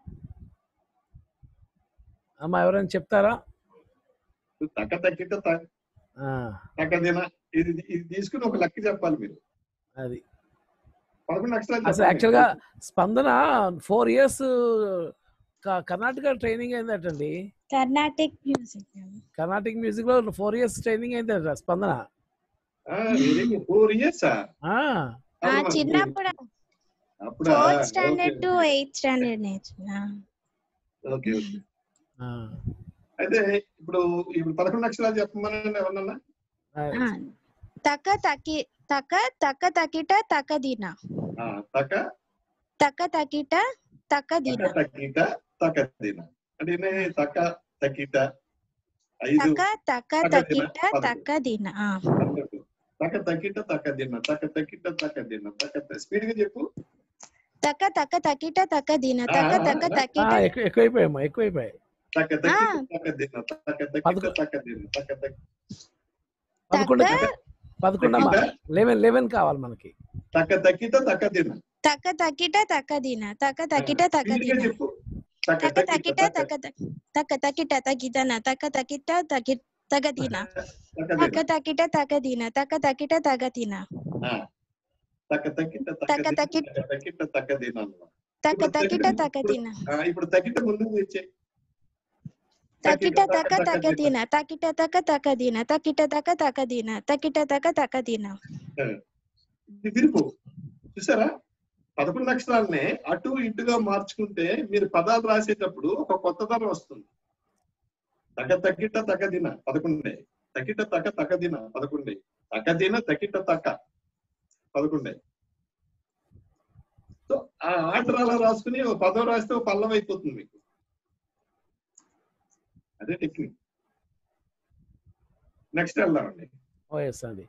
అమ్మా ఎవరైనా చెప్తారా తక్క తగ్గిట ఆ, తక్క దిన ఇది ఇది తీసుకుని ఒక లెక్క చెప్పాలి మీరు అది పదకొండు అక్షరాలు అసలు చెప్పాలి. యాక్చువల్గా Spandana four years Karnataka training అయిందటండి కర్ణాటిక్ మ్యూజిక్ కర్ణాటక మ్యూజిక్ లో ఫోర్ ఇయర్స్ ట్రైనింగ్ అయిందట స్పందన ఆ, వెరీ గుడ్. ఫోర్ ఇయర్స్ ఆ, చిన్నప్పుడు అప్పుడు fourth standard to eighth standard నేర్చుకున్నా ఓకే ఓకే ఆ, అయితే ఇప్పుడు ఇప్పుడు పదకొండు అక్షరాలు చెప్పమని ఎవరన్నా ఆ, తక తకి తక తక తకిట తక దిన ఆ, తక తక తకిట తక తక దిన తకీట తక దిన అంటే ఇన్ని తక తకీట ఐదు తక తక తక దిన, తకిట పదకొండు. తక దిన ఆ. పదకొండు. తక తకీట తక దిన తక తకీట తక దిన తక స్పీడ్ గా చెప్పు తక తక తకిట తక దిన తక ఆ, తక ఆ, ఆ, తకిట ఎక్కువ ఎక్కువైపోయామ్మా ఎక్కువైపోయాయి తక తకీట ఆ. తక దిన తక తకీట పదకొ- తక దిన తక తక పదకొండు తక పదకొండు అమ్మా తకిట లెవెన్ లెవెన్ కావాలి మనకి తక తకీట తక దిన తక తకిట తక దిన తక తకిట తక స్పీడ్ గా దిన చెప్పు తక తక తకీట తకిట తక తక తక తకిట తగిదన తక తకిట తగి తగ దిన తక తక దిన తకిట తక దిన తక తకిట తగ దిన ఆ. తక తకిట తక తక దిన తకి- తక తకిట తక దిన అన్నమాట. తక ఇప్పుడు తకిట తకిట తక ఇప్పుడు- దిన ఆ, ఇప్పుడు తకిట ముందుకు తెచ్చే తకిట తక తక దిన తకిట తక తక దిన తకిట తక తక దిన తకిట తక తక దిన ఇది విరుపు చూసారా పదకొండు అక్షరాలనే అటు ఇటుగా మార్చుకుంటే మీరు పదాలు రాసేటప్పుడు ఒక కొత్తదనం వస్తుంది తగ తగిట తగదిన పదకొండే తకిట తక తగదిన పదకొండే తగదిన తకిట తక పదకొండే సో ఆ ఆర్డర్ అలా రాసుకుని ఒక పదం రాస్తే ఒక పల్లం అయిపోతుంది మీకు అదే టెక్నిక్ నెక్స్ట్ వెళ్దామండి ఓ ఎస్ అండి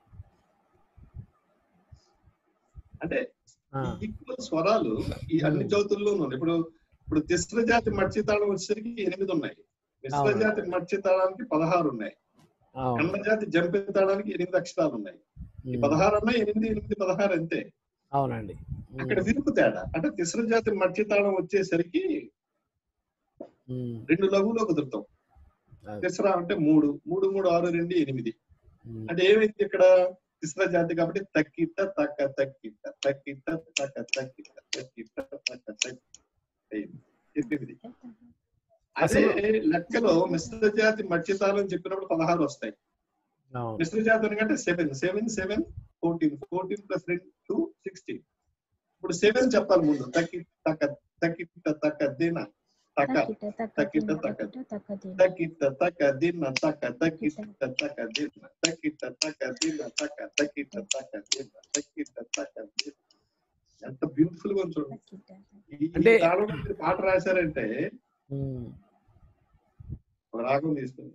అంటే ఆ, ఈక్వల్ స్వరాలు ఈ అన్ని జ్యోతుల్లో ఉన్నాయి ఇప్పుడు ఇప్పుడు తిస్ర జాతి మర్చితాళం వచ్చేసరికి ఎనిమిది ఉన్నాయి మిశ్ర అవును. జాతి మర్చితాళానికి పదహారు ఉన్నాయి అవును కన్న జాతి జంపితాళానికి ఎనిమిది అక్షరాలు ఉన్నాయి ఈ ఉమ్, పదహారు ఉన్నాయి ఎనిమిది ఎనిమిది పదహారు అంతే అవునండి ఉమ్, అక్కడ విరుపు తేడా అంటే తిస్ర జాతి మర్చితాళం వచ్చేసరికి ఉమ్, రెండు లఘువులో కుదురుతాం అది. తిస్ర అంటే మూడు మూడు మూడు ఆరు రెండు ఎనిమిది ఉమ్, అంటే ఏమైంది ఇక్కడ తిస్ర జాతి కాబట్టి తక్కిట తక్క తక్కిట తక్కిట తక్క తక్కిట తక్కిట తక్క తక్కి అయింది. ఎనిమిది అదే లెక్కలో మిశ్ర జాతి మధ్యతాలం చెప్పినప్పుడు పదహారు వస్తాయి అవును మిశ్ర జాతి అంటే seven seven seven fourteen fourteen plus రెండు సిక్స్టీన్ ఇప్పుడు సెవెన్ చెప్పాలి ముందు తక్కి తక్క తక్కిట తక్క దిన తక్క తకిట తక తక్కిట దిన తక్కిట తకిట తక దిన తక్కిట తక్క తక్కిట తక్క దిన తక్కిట తక్క దిన తక్క తక్కిట తక్క దిన తక్కిట తక్క దిన ఎంత బ్యూటిఫుల్ గా ఉంది చూడండి తకిట ఈ- ఈ అంటే- తాళంలో మీరు పాట రాశారంటే ఉమ్, ఒక రాగం తీసుకుంది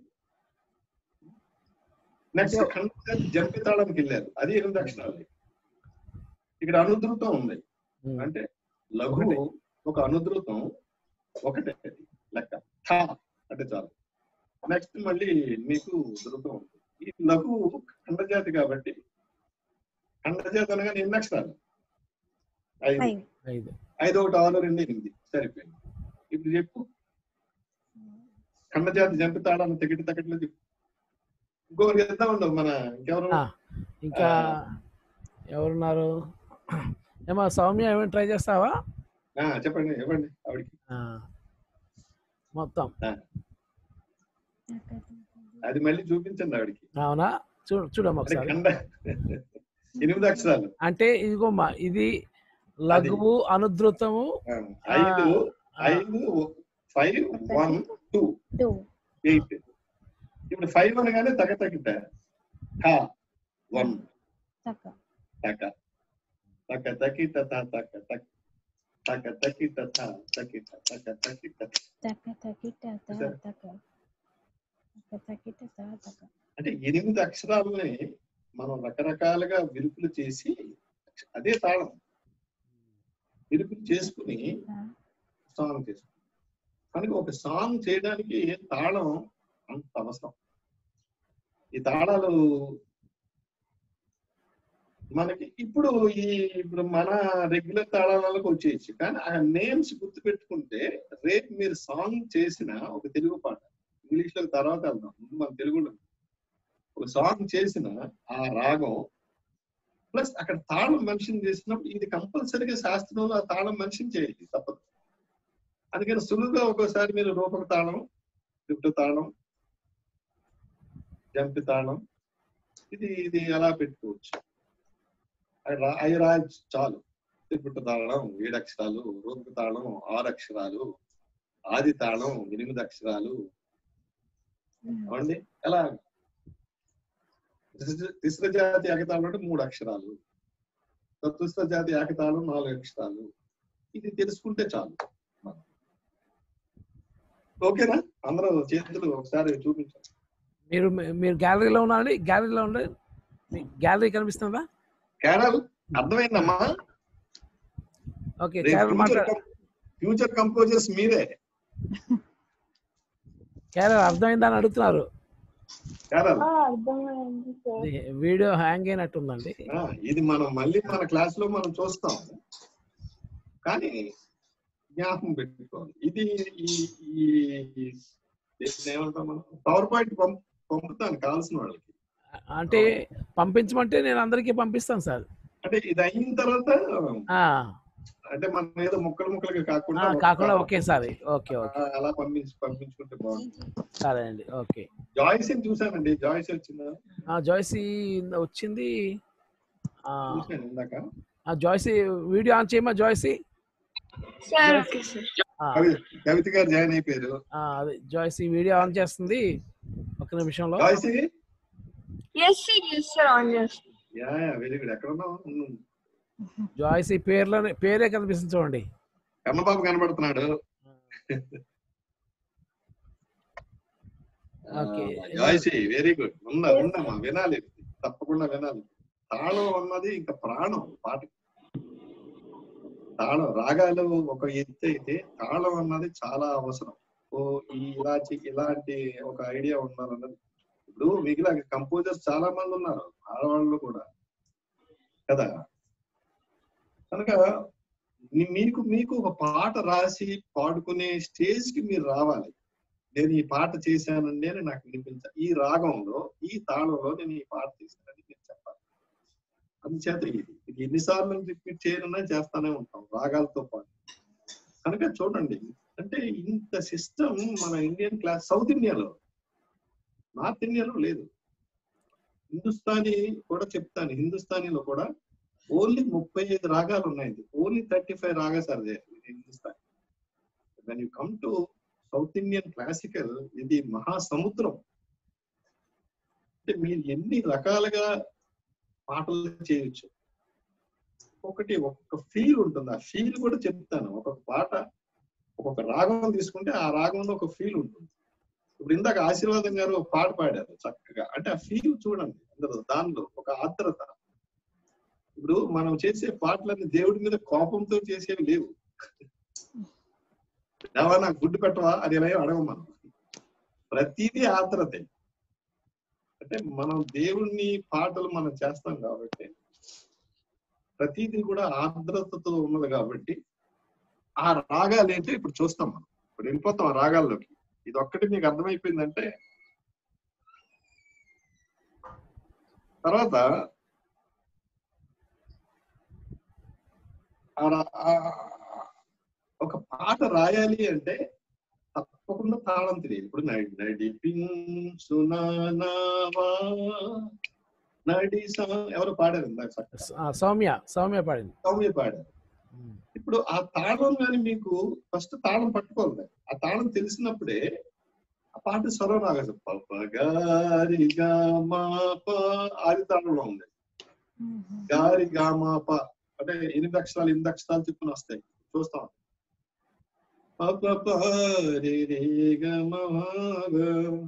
నెక్స్ట్ ఖండ జంపి తాళంకి వెళ్ళారు అది ఎనిమిది అక్షరాలు ఇక్కడ అనుధృతం ఉంది ఉమ్, అంటే లఘు ఒక అనుధృతం ఒకటే అది లెక్క థా అంటే చాలు నెక్స్ట్ మళ్ళీ మీకు ధృతం ఉంది ఈ లఘు ఖండజాతి కాబట్టి ఖండజాతి అనగా ఎన్ని అక్షరాలు ఐదు ఐదు. ఐదు ఐదు ఒకటి ఆరు రెండు ఎనిమిది సరిపోయింది ఇప్పుడు చెప్పు ఖండజాతి జంపి తాళాన్ని తెగిటి తగ్గట్లో చెప్పు ఇంకొకరు చేద్దాం ఉండవు మన ఇంకెవరు ఆ, ఇంకా ఎవరున్నారు ఏమా సౌమ్య ఏమైనా ట్రై చేస్తావా ఆ, చెప్పండి ఇవ్వండి ఆవిడకి ఆ, మొత్తం అది మళ్ళీ చూపించండి ఆవిడకి అవునా చూడు చూడమ్మా అంటే ఒకసారి ఖండ ఎనిమిది అక్షరాలు అంటే ఇదిగోమ్మా ఇది లఘువు అనుధృతము ఆ, ఐదు ఆ, ఐదు five one two two eight ఇప్పుడు ఫైవ్ అనగానే తగ తగ్గిట హా వన్ తక తక తక తకిట త తక తక తక తకిట త తకిట తక తకిట తక తకిట త సరే. తక తక తకిట త తక అంటే ఎనిమిది అక్షరాలని మనం రకరకాలుగా విరుపులు చేసి అదే తాళం విరుపులు చేసుకుని సాంగ్ చేసుకుంటాం కనుక ఒక సాంగ్ చేయడానికి తాళం అంత అవసరం ఈ తాళాలు మనకి ఇప్పుడు ఈ ఇప్పుడు మన రెగ్యులర్ తాళాలకు వచ్చేయచ్చు కానీ ఆ నేమ్స్ గుర్తు పెట్టుకుంటే రేపు మీరు సాంగ్ చేసిన ఒక తెలుగు పాట ఇంగ్లీష్ లో తర్వాత వెళ్దాం ముందు మన తెలుగులో ఒక సాంగ్ చేసిన ఆ రాగం ప్లస్ అక్కడ తాళం మెన్షన్ చేసినప్పుడు ఇది కంపల్సరీగా శాస్త్రంలో ఆ తాళం మెన్షన్ చేయాలి తప్పదు అందుకని సులువుగా ఒక్కోసారి మీరు రూపక తాళం లిఫ్ట్ తాళం జంపి తాళం ఇది ఇది ఎలా పెట్టుకోవచ్చు అవి రా- అవి రాయొచ్చు చాలు త్రిపుట తాళం ఏడు అక్షరాలు రూపక తాళం ఆరు అక్షరాలు ఆది తాళం ఎనిమిది అక్షరాలు అవండి ఎలా తిస్ర- తిస్ర జాతి ఏకతాళం అంటే మూడు అక్షరాలు చతుస్ర జాతి ఏకతాళం నాలుగు అక్షరాలు ఇది తెలుసుకుంటే చాలు మనం. ఓకేనా అందరూ చేతులు ఒకసారి చూపించండి మీరు మీరు గ్యాలరీలో ఉన్నారండి గ్యాలరీలో ఉండే గ్యాలరీ కనిపిస్తుందా కేరళ అర్థమైందమ్మా ఓకే కేరళ మాట్లాడ ఫ్యూచర్ కంపోజర్స్ మీరే కేరళ అర్థమైందా అని అడుగుతున్నారు కేరళ అర్థమైంది సార్ ఇది వీడియో హ్యాంగ్ అయినట్టుందండి ఆ, ఇది మనం మళ్ళీ మన క్లాస్ లో మనం చూస్తాం కానీ జ్ఞాపకం పెట్టుకోవాలి ఇది ఈ ఈ దీన్ని ఏమంటాం మనం పవర్ పాయింట్ పంప్ పంపుతాను కావాల్సిన వాళ్ళకి అంటే పంపించమంటే నేను అందరికీ పంపిస్తాను సార్ అంటే ఇది అయిన తర్వాత ఆ, అంటే మనం ఏదో ముక్కలు ముక్కలుగా ఆ, కాకుండా కాకుండా ఒక- ఒకేసారి ఓకే ఓకే ఆ, అలా పంపించి పంపించుకుంటే బాగుంటుంది సరే అండి ఓకే జాయిస్ ని చూసానండి జాయిస్ వచ్చిందా ఆ, జాయ్సీ వచ్చింది ఆ, చూసాను ఇందాక ఆ, జాయ్సీ వీడియో ఆన్ చేయమా జాయ్సీ సార్ ఓకే సార్ ఆ, కవి- కవిత గారు జాయిన్ అయిపోయారు ఆ, అదే జాయ్సీ వీడియో ఆన్ చేస్తుంది ఒక నిమిషంలో Joyce yes sir yes sir on చేస్తాను యా వెరీ గుడ్ ఎక్కడ ఉన్నావు ఉన్నావు. జాయ్సీ పేర్లోనే పేరే కనిపిస్తుంది చూడండి కన్నబాబు కనబడుతున్నాడు ఓకే. జాయిసి వెరీ గుడ్ ఉందా ఉందమ్మా వినాలి తప్పకుండా వినాలి తాళం అన్నది ఇంకా ప్రాణం పాట తాళం రాగాలు ఒక ఎత్తు అయితే తాళం అన్నది చాలా అవసరం ఓ ఈ ఇలాంటి ఇలాంటి ఒక ఐడియా ఉండాలన్నది ఇప్పుడు మిగిలిన కంపోజర్స్ చాలా మంది ఉన్నారు ఆడవాళ్ళు కూడా కదా కనుక మీ- మీకు మీకు ఒక పాట రాసి పాడుకునే స్టేజ్ కి మీరు రావాలి నేను ఈ పాట చేశానండి అని నాకు వినిపించాలి ఈ రాగంలో ఈ తాళంలో నేను ఈ పాట చేశానని నేను చెప్పాలి అందుచేత ఇది ఇది ఎన్నిసార్లు రిపీట్ చేయనన్నా చేస్తానే ఉంటాం రాగాలతో పాటు కనుక చూడండి అంటే ఇంత సిస్టమ్ మన ఇండియన్ క్లాస్ సౌత్ ఇండియాలో నార్త్ ఇండియాలో లేదు హిందుస్థానీ కూడా చెప్తాను హిందుస్థానీలో కూడా ఓన్లీ ముప్పై ఐదు రాగాలు ఉన్నాయి only thirty five ragas are there Hindustan when you come to south Indian classical ఇది మహాసముద్రం అంటే మీరు ఎన్ని రకాలుగా పాటలు చేయొచ్చు ఒకటి ఒక్కొక్క ఫీల్ ఉంటుంది ఆ ఫీల్ కూడా చెప్తాను ఒక్కొక్క పాట ఒక్కొక్క రాగం తీసుకుంటే ఆ రాగంలో ఒక ఫీల్ ఉంటుంది ఇప్పుడు ఇందాక ఆశీర్వాదం గారు ఒక పాట పాడారు చక్కగా అంటే ఆ ఫీల్ చూడండి అందులో దానిలో ఒక ఆర్ద్రత ఇప్పుడు మనం చేసే పాటలన్నీ దేవుడి మీద కోపంతో చేసేవి లేవు దేవా నాకు గుడ్డు పెట్టవా అది ఎలా అడగం మనం ప్రతిదీ ఆర్ద్రతే అంటే మనం దేవుణ్ణి పాటలు మనం చేస్తాం కాబట్టి ప్రతిదీ కూడా ఆర్ద్రతతో ఉన్నది కాబట్టి ఆ రాగాలు ఏంటో ఇప్పుడు చూస్తాం మనం ఇప్పుడు వెళ్ళిపోతాం ఆ రాగాల్లోకి ఇది ఒక్కటి మీకు అర్థమైపోయిందంటే తర్వాత ఆ రా- ఆ- ఒక పాట రాయాలి అంటే తప్పకుండా తాళం తెలియదు ఇప్పుడు నడి నడిపించునావా నడి సా- ఎవరు పాడారు ఇందాక చక్కగా. ఆ, సౌమ్య సౌమ్య పాడింది సౌమ్య పాడారు ఇప్పుడు ఆ తాళం కానీ మీకు ఫస్ట్ తాళం పట్టుకోవాలి ఆ తాళం తెలిసినప్పుడే ఆ పాట స్వరం రాగదు పప గారి గా మా ప ఆది తాళంలో ఉంది గారి గా మా ప అంటే ఎనిమిది అక్షరాలు ఎనిమిది అక్షరాలు తిప్పుని వస్తాయి చూస్తాం పప ప రి రి గ మ మ గ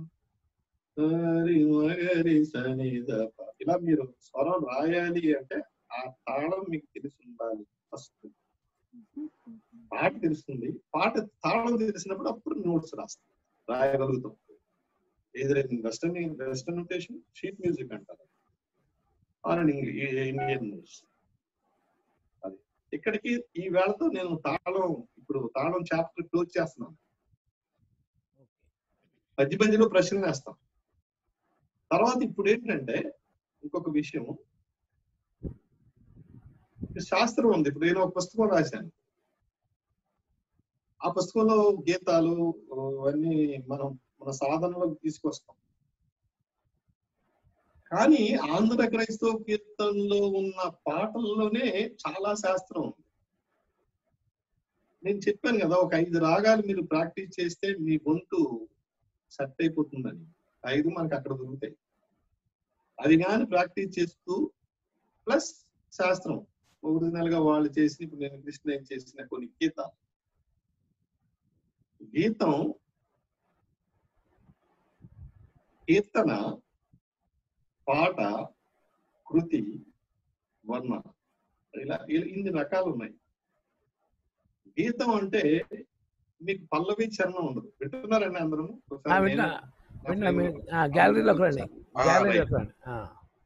సరి మగరి సని ద ప. ఇలా మీరు స్వరం రాయాలి అంటే ఆ తాళం మీకు తెలిసి ఉండాలి ఫస్ట్ పాట తెలుస్తుంది పాట తాళం తెలిసినప్పుడు అప్పుడు నోట్స్ రాస్తాం రాయగలుగుతాం ఏదైనా western western notation sheet music అంటారు ఆర్ ఇండియన్ నోట్స్ అది ఇక్కడికి ఈ వేళతో నేను తాళం ఇప్పుడు తాళం చాప్టర్ క్లోజ్ చేస్తున్నాను మధ్య మధ్యలో ప్రశ్నలు వేస్తాం తర్వాత ఇప్పుడు ఏంటంటే ఇంకొక విషయం శాస్త్రం ఉంది ఇప్పుడు నేను ఒక పుస్తకం రాశాను ఆ పుస్తకంలో గీతాలు అవన్నీ మనం మన సాధనలోకి తీసుకొస్తాం కానీ ఆంధ్ర క్రైస్తవ కీర్తనలో ఉన్న పాటల్లోనే చాలా శాస్త్రం ఉంది నేను చెప్పాను కదా ఒక ఐదు రాగాలు మీరు ప్రాక్టీస్ చేస్తే మీ గొంతు సెట్ అయిపోతుందని ఐదు మనకి అక్కడ దొరుకుతాయి అది కానీ ప్రాక్టీస్ చేస్తూ ప్లస్ శాస్త్రం ఒరిజినల్ గా వాళ్ళు చేసిన ఇప్పుడు నేను కృష్ణ ఏం చేసిన కొన్ని గీత గీతం కీర్తన పాట కృతి వర్ణ ఇలా ఇ- ఇన్ని రకాలు ఉన్నాయి గీతం అంటే మీకు పల్లవి చరణం ఉండదు వింటున్నారండి అందరూ ఒకసారి ఆ, వింటున్నా. నేను- నా విన్నా friend మీ- ఆ, గ్యాలరీలోకి రండి ఆ, గ్యాలరీలోకి right. రండి ఆ.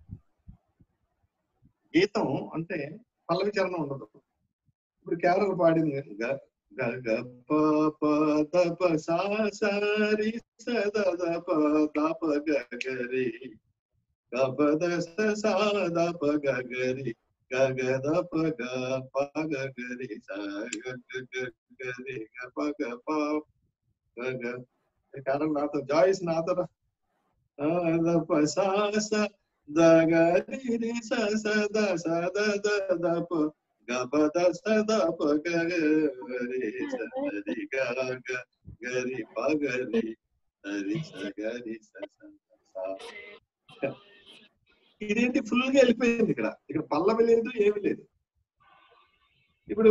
గీతం అంటే పల్లవి చరణం ఉండదు ఇప్పుడు కేరళ పాడింది గ గ గ ప ప ద ప సా సా రి స ద ద ప ద ప గ గ రి గ ప ద స సా ద ప గ గ రి గ గ ద ప గ ప గ గ రి స గ గ గ గ రి గ ప గ ప గ గ కేరళ నాతో జాయిస్ నాతో రా. ఆ, ద ప సా స ద గ రి రి స స ద స ద ద ద ప గ ప ద స ద ప గ గ రి స రి గ గ గ రి ప గ రి స రి స గ రి స స స ఇదేంటి ఫుల్ గా వెళ్ళిపోయింది ఇక్కడ ఇక్కడ పల్లవి లేదు ఏమి లేదు ఇప్పుడు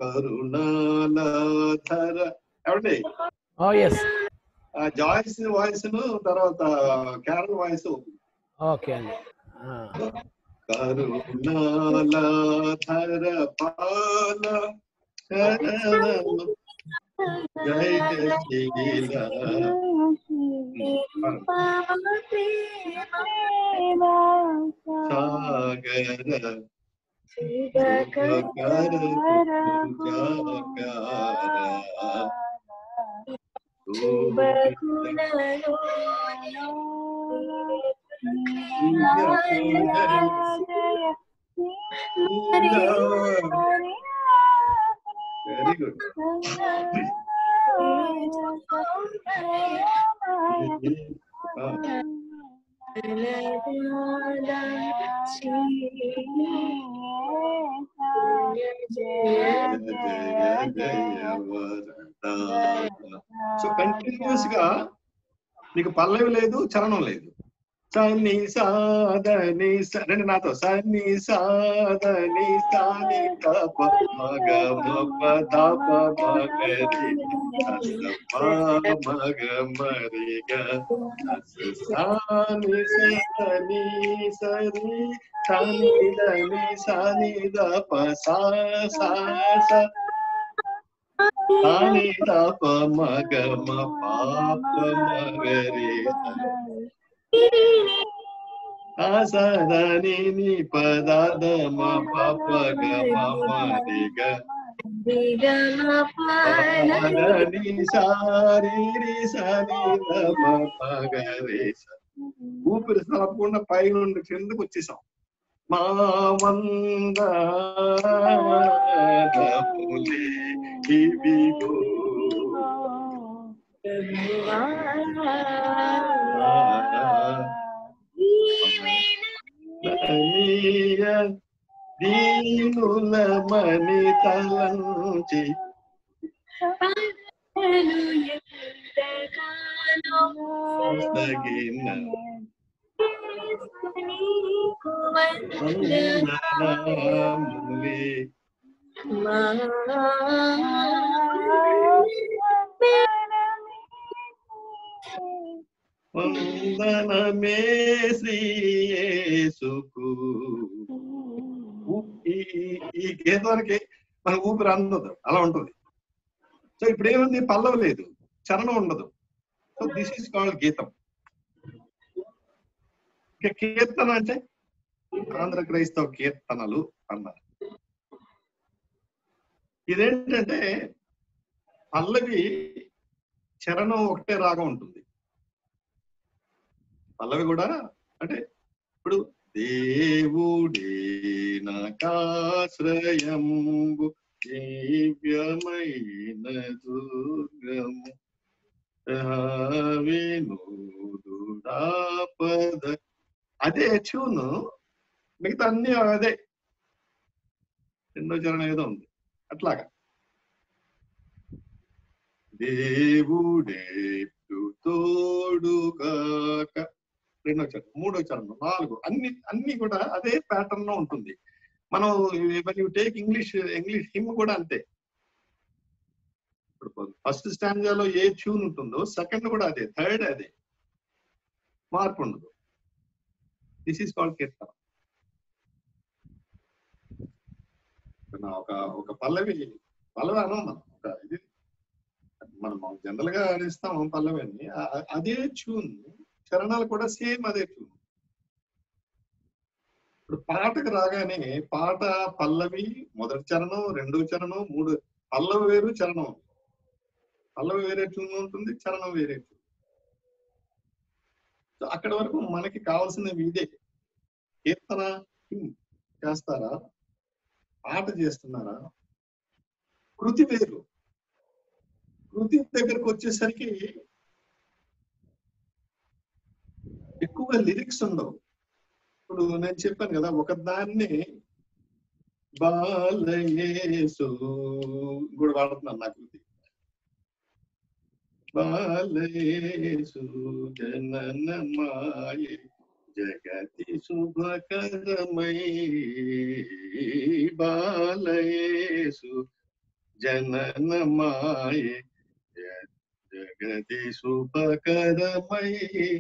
కరుణాలధర ఏమండి ఓ ఎస్ ఆ జాయిస్ వాయిస్ ను తర్వాత కేరళ వాయిస్ ఓకే అండి ఆ. కరుణాలధర పాల కరణ జయ శీల సాగర శుభకర వెరీ గుడ్ జయ జయ సో కంటిన్యూస్ గా నీకు పల్లవి లేదు చరణం లేదు సన్ని సాదని రెండు నాతో సన్ని సాదని సాని తప మగ మప తప మగరి మగ మరిగ సాని సని సరి సని దని సని దప సా సా సా సాని తప మగ మ పాప మగరి ఆసదని ని పదాద మ పాప గ మ మరి గ పాదని సారి రి సని ద మ ప గ రి స ఊపిరి తప్పకుండా పై నుండి కిందకు వచ్చేసాం మా వంద ఇవిగో నీయ దీనుల మణి తలంచి తగిన వందనములే వందనమే శ్రీయేసుకు ఊ- ఈ ఈ- ఈ గీతానికి మన ఊపిరి అందదు అలా ఉంటుంది సో ఇప్పుడు ఏముంది పల్లవి లేదు చరణం ఉండదు సో దిస్ ఈస్ కాల్డ్ గీతం ఇక కీర్తన అంటే ఆంధ్ర క్రైస్తవ కీర్తనలు అన్నారు ఇదేంటంటే పల్లవి చరణం ఒకటే రాగా ఉంటుంది పల్లవి కూడా అంటే ఇప్పుడు దేవుడే నాకాశ్రయంబు దివ్యమైన దుర్గము వినోదుడాపద అదే ట్యూన్ మిగతా అన్ని అదే రెండో చరణం ఏదో ఉంది అట్లాగా దేవుడే తోడుగా శుభక రెండో చరణం మూడో చరణం నాలుగు అన్ని అన్ని కూడా అదే ప్యాటర్న్ లో ఉంటుంది మనం you take English English him కూడా అంతే ఇప్పుడు ఫస్ట్ స్టాంజాలో ఏ ట్యూన్ ఉంటుందో సెకండ్ కూడా అదే థర్డ్ అదే మార్పు ఉండదు దిస్ ఈస్ కాల్డ్ కీర్తన నా ఒక ఒక పల్లవి పల్లవి అనం మనం ఒక ఇది మనం జనరల్ గా ఆడిస్తాం పల్లవి అని ఆ- ఆ- అదే ట్యూన్ చరణాలు కూడా సేమ్ అదే ట్యూన్ ఇప్పుడు పాటకు రాగానే పాట పల్లవి మొదటి చరణం రెండో చరణం మూడు పల్లవి వేరు చరణం ఉంది. పల్లవి వేరే ట్యూన్ ఉంటుంది చరణం వేరే ట్యూన్ సో అక్కడ వరకు మనకి కావాల్సినవి ఇదే కీర్తన హ్మ్, చేస్తారా పాట చేస్తున్నారా కృతి వేరు కృతి దగ్గరకు వచ్చేసరికి ఎక్కువగా లిరిక్స్ ఉండవు ఇప్పుడు నేను చెప్పాను కదా ఒక దాన్ని బాలయేసు కూడా వాడుతున్నాను నా కృతి బాలయేసు జననమాయే జగతి శుభకరమై బాలయేసు జననమాయే జ- జగతి శుభకరమై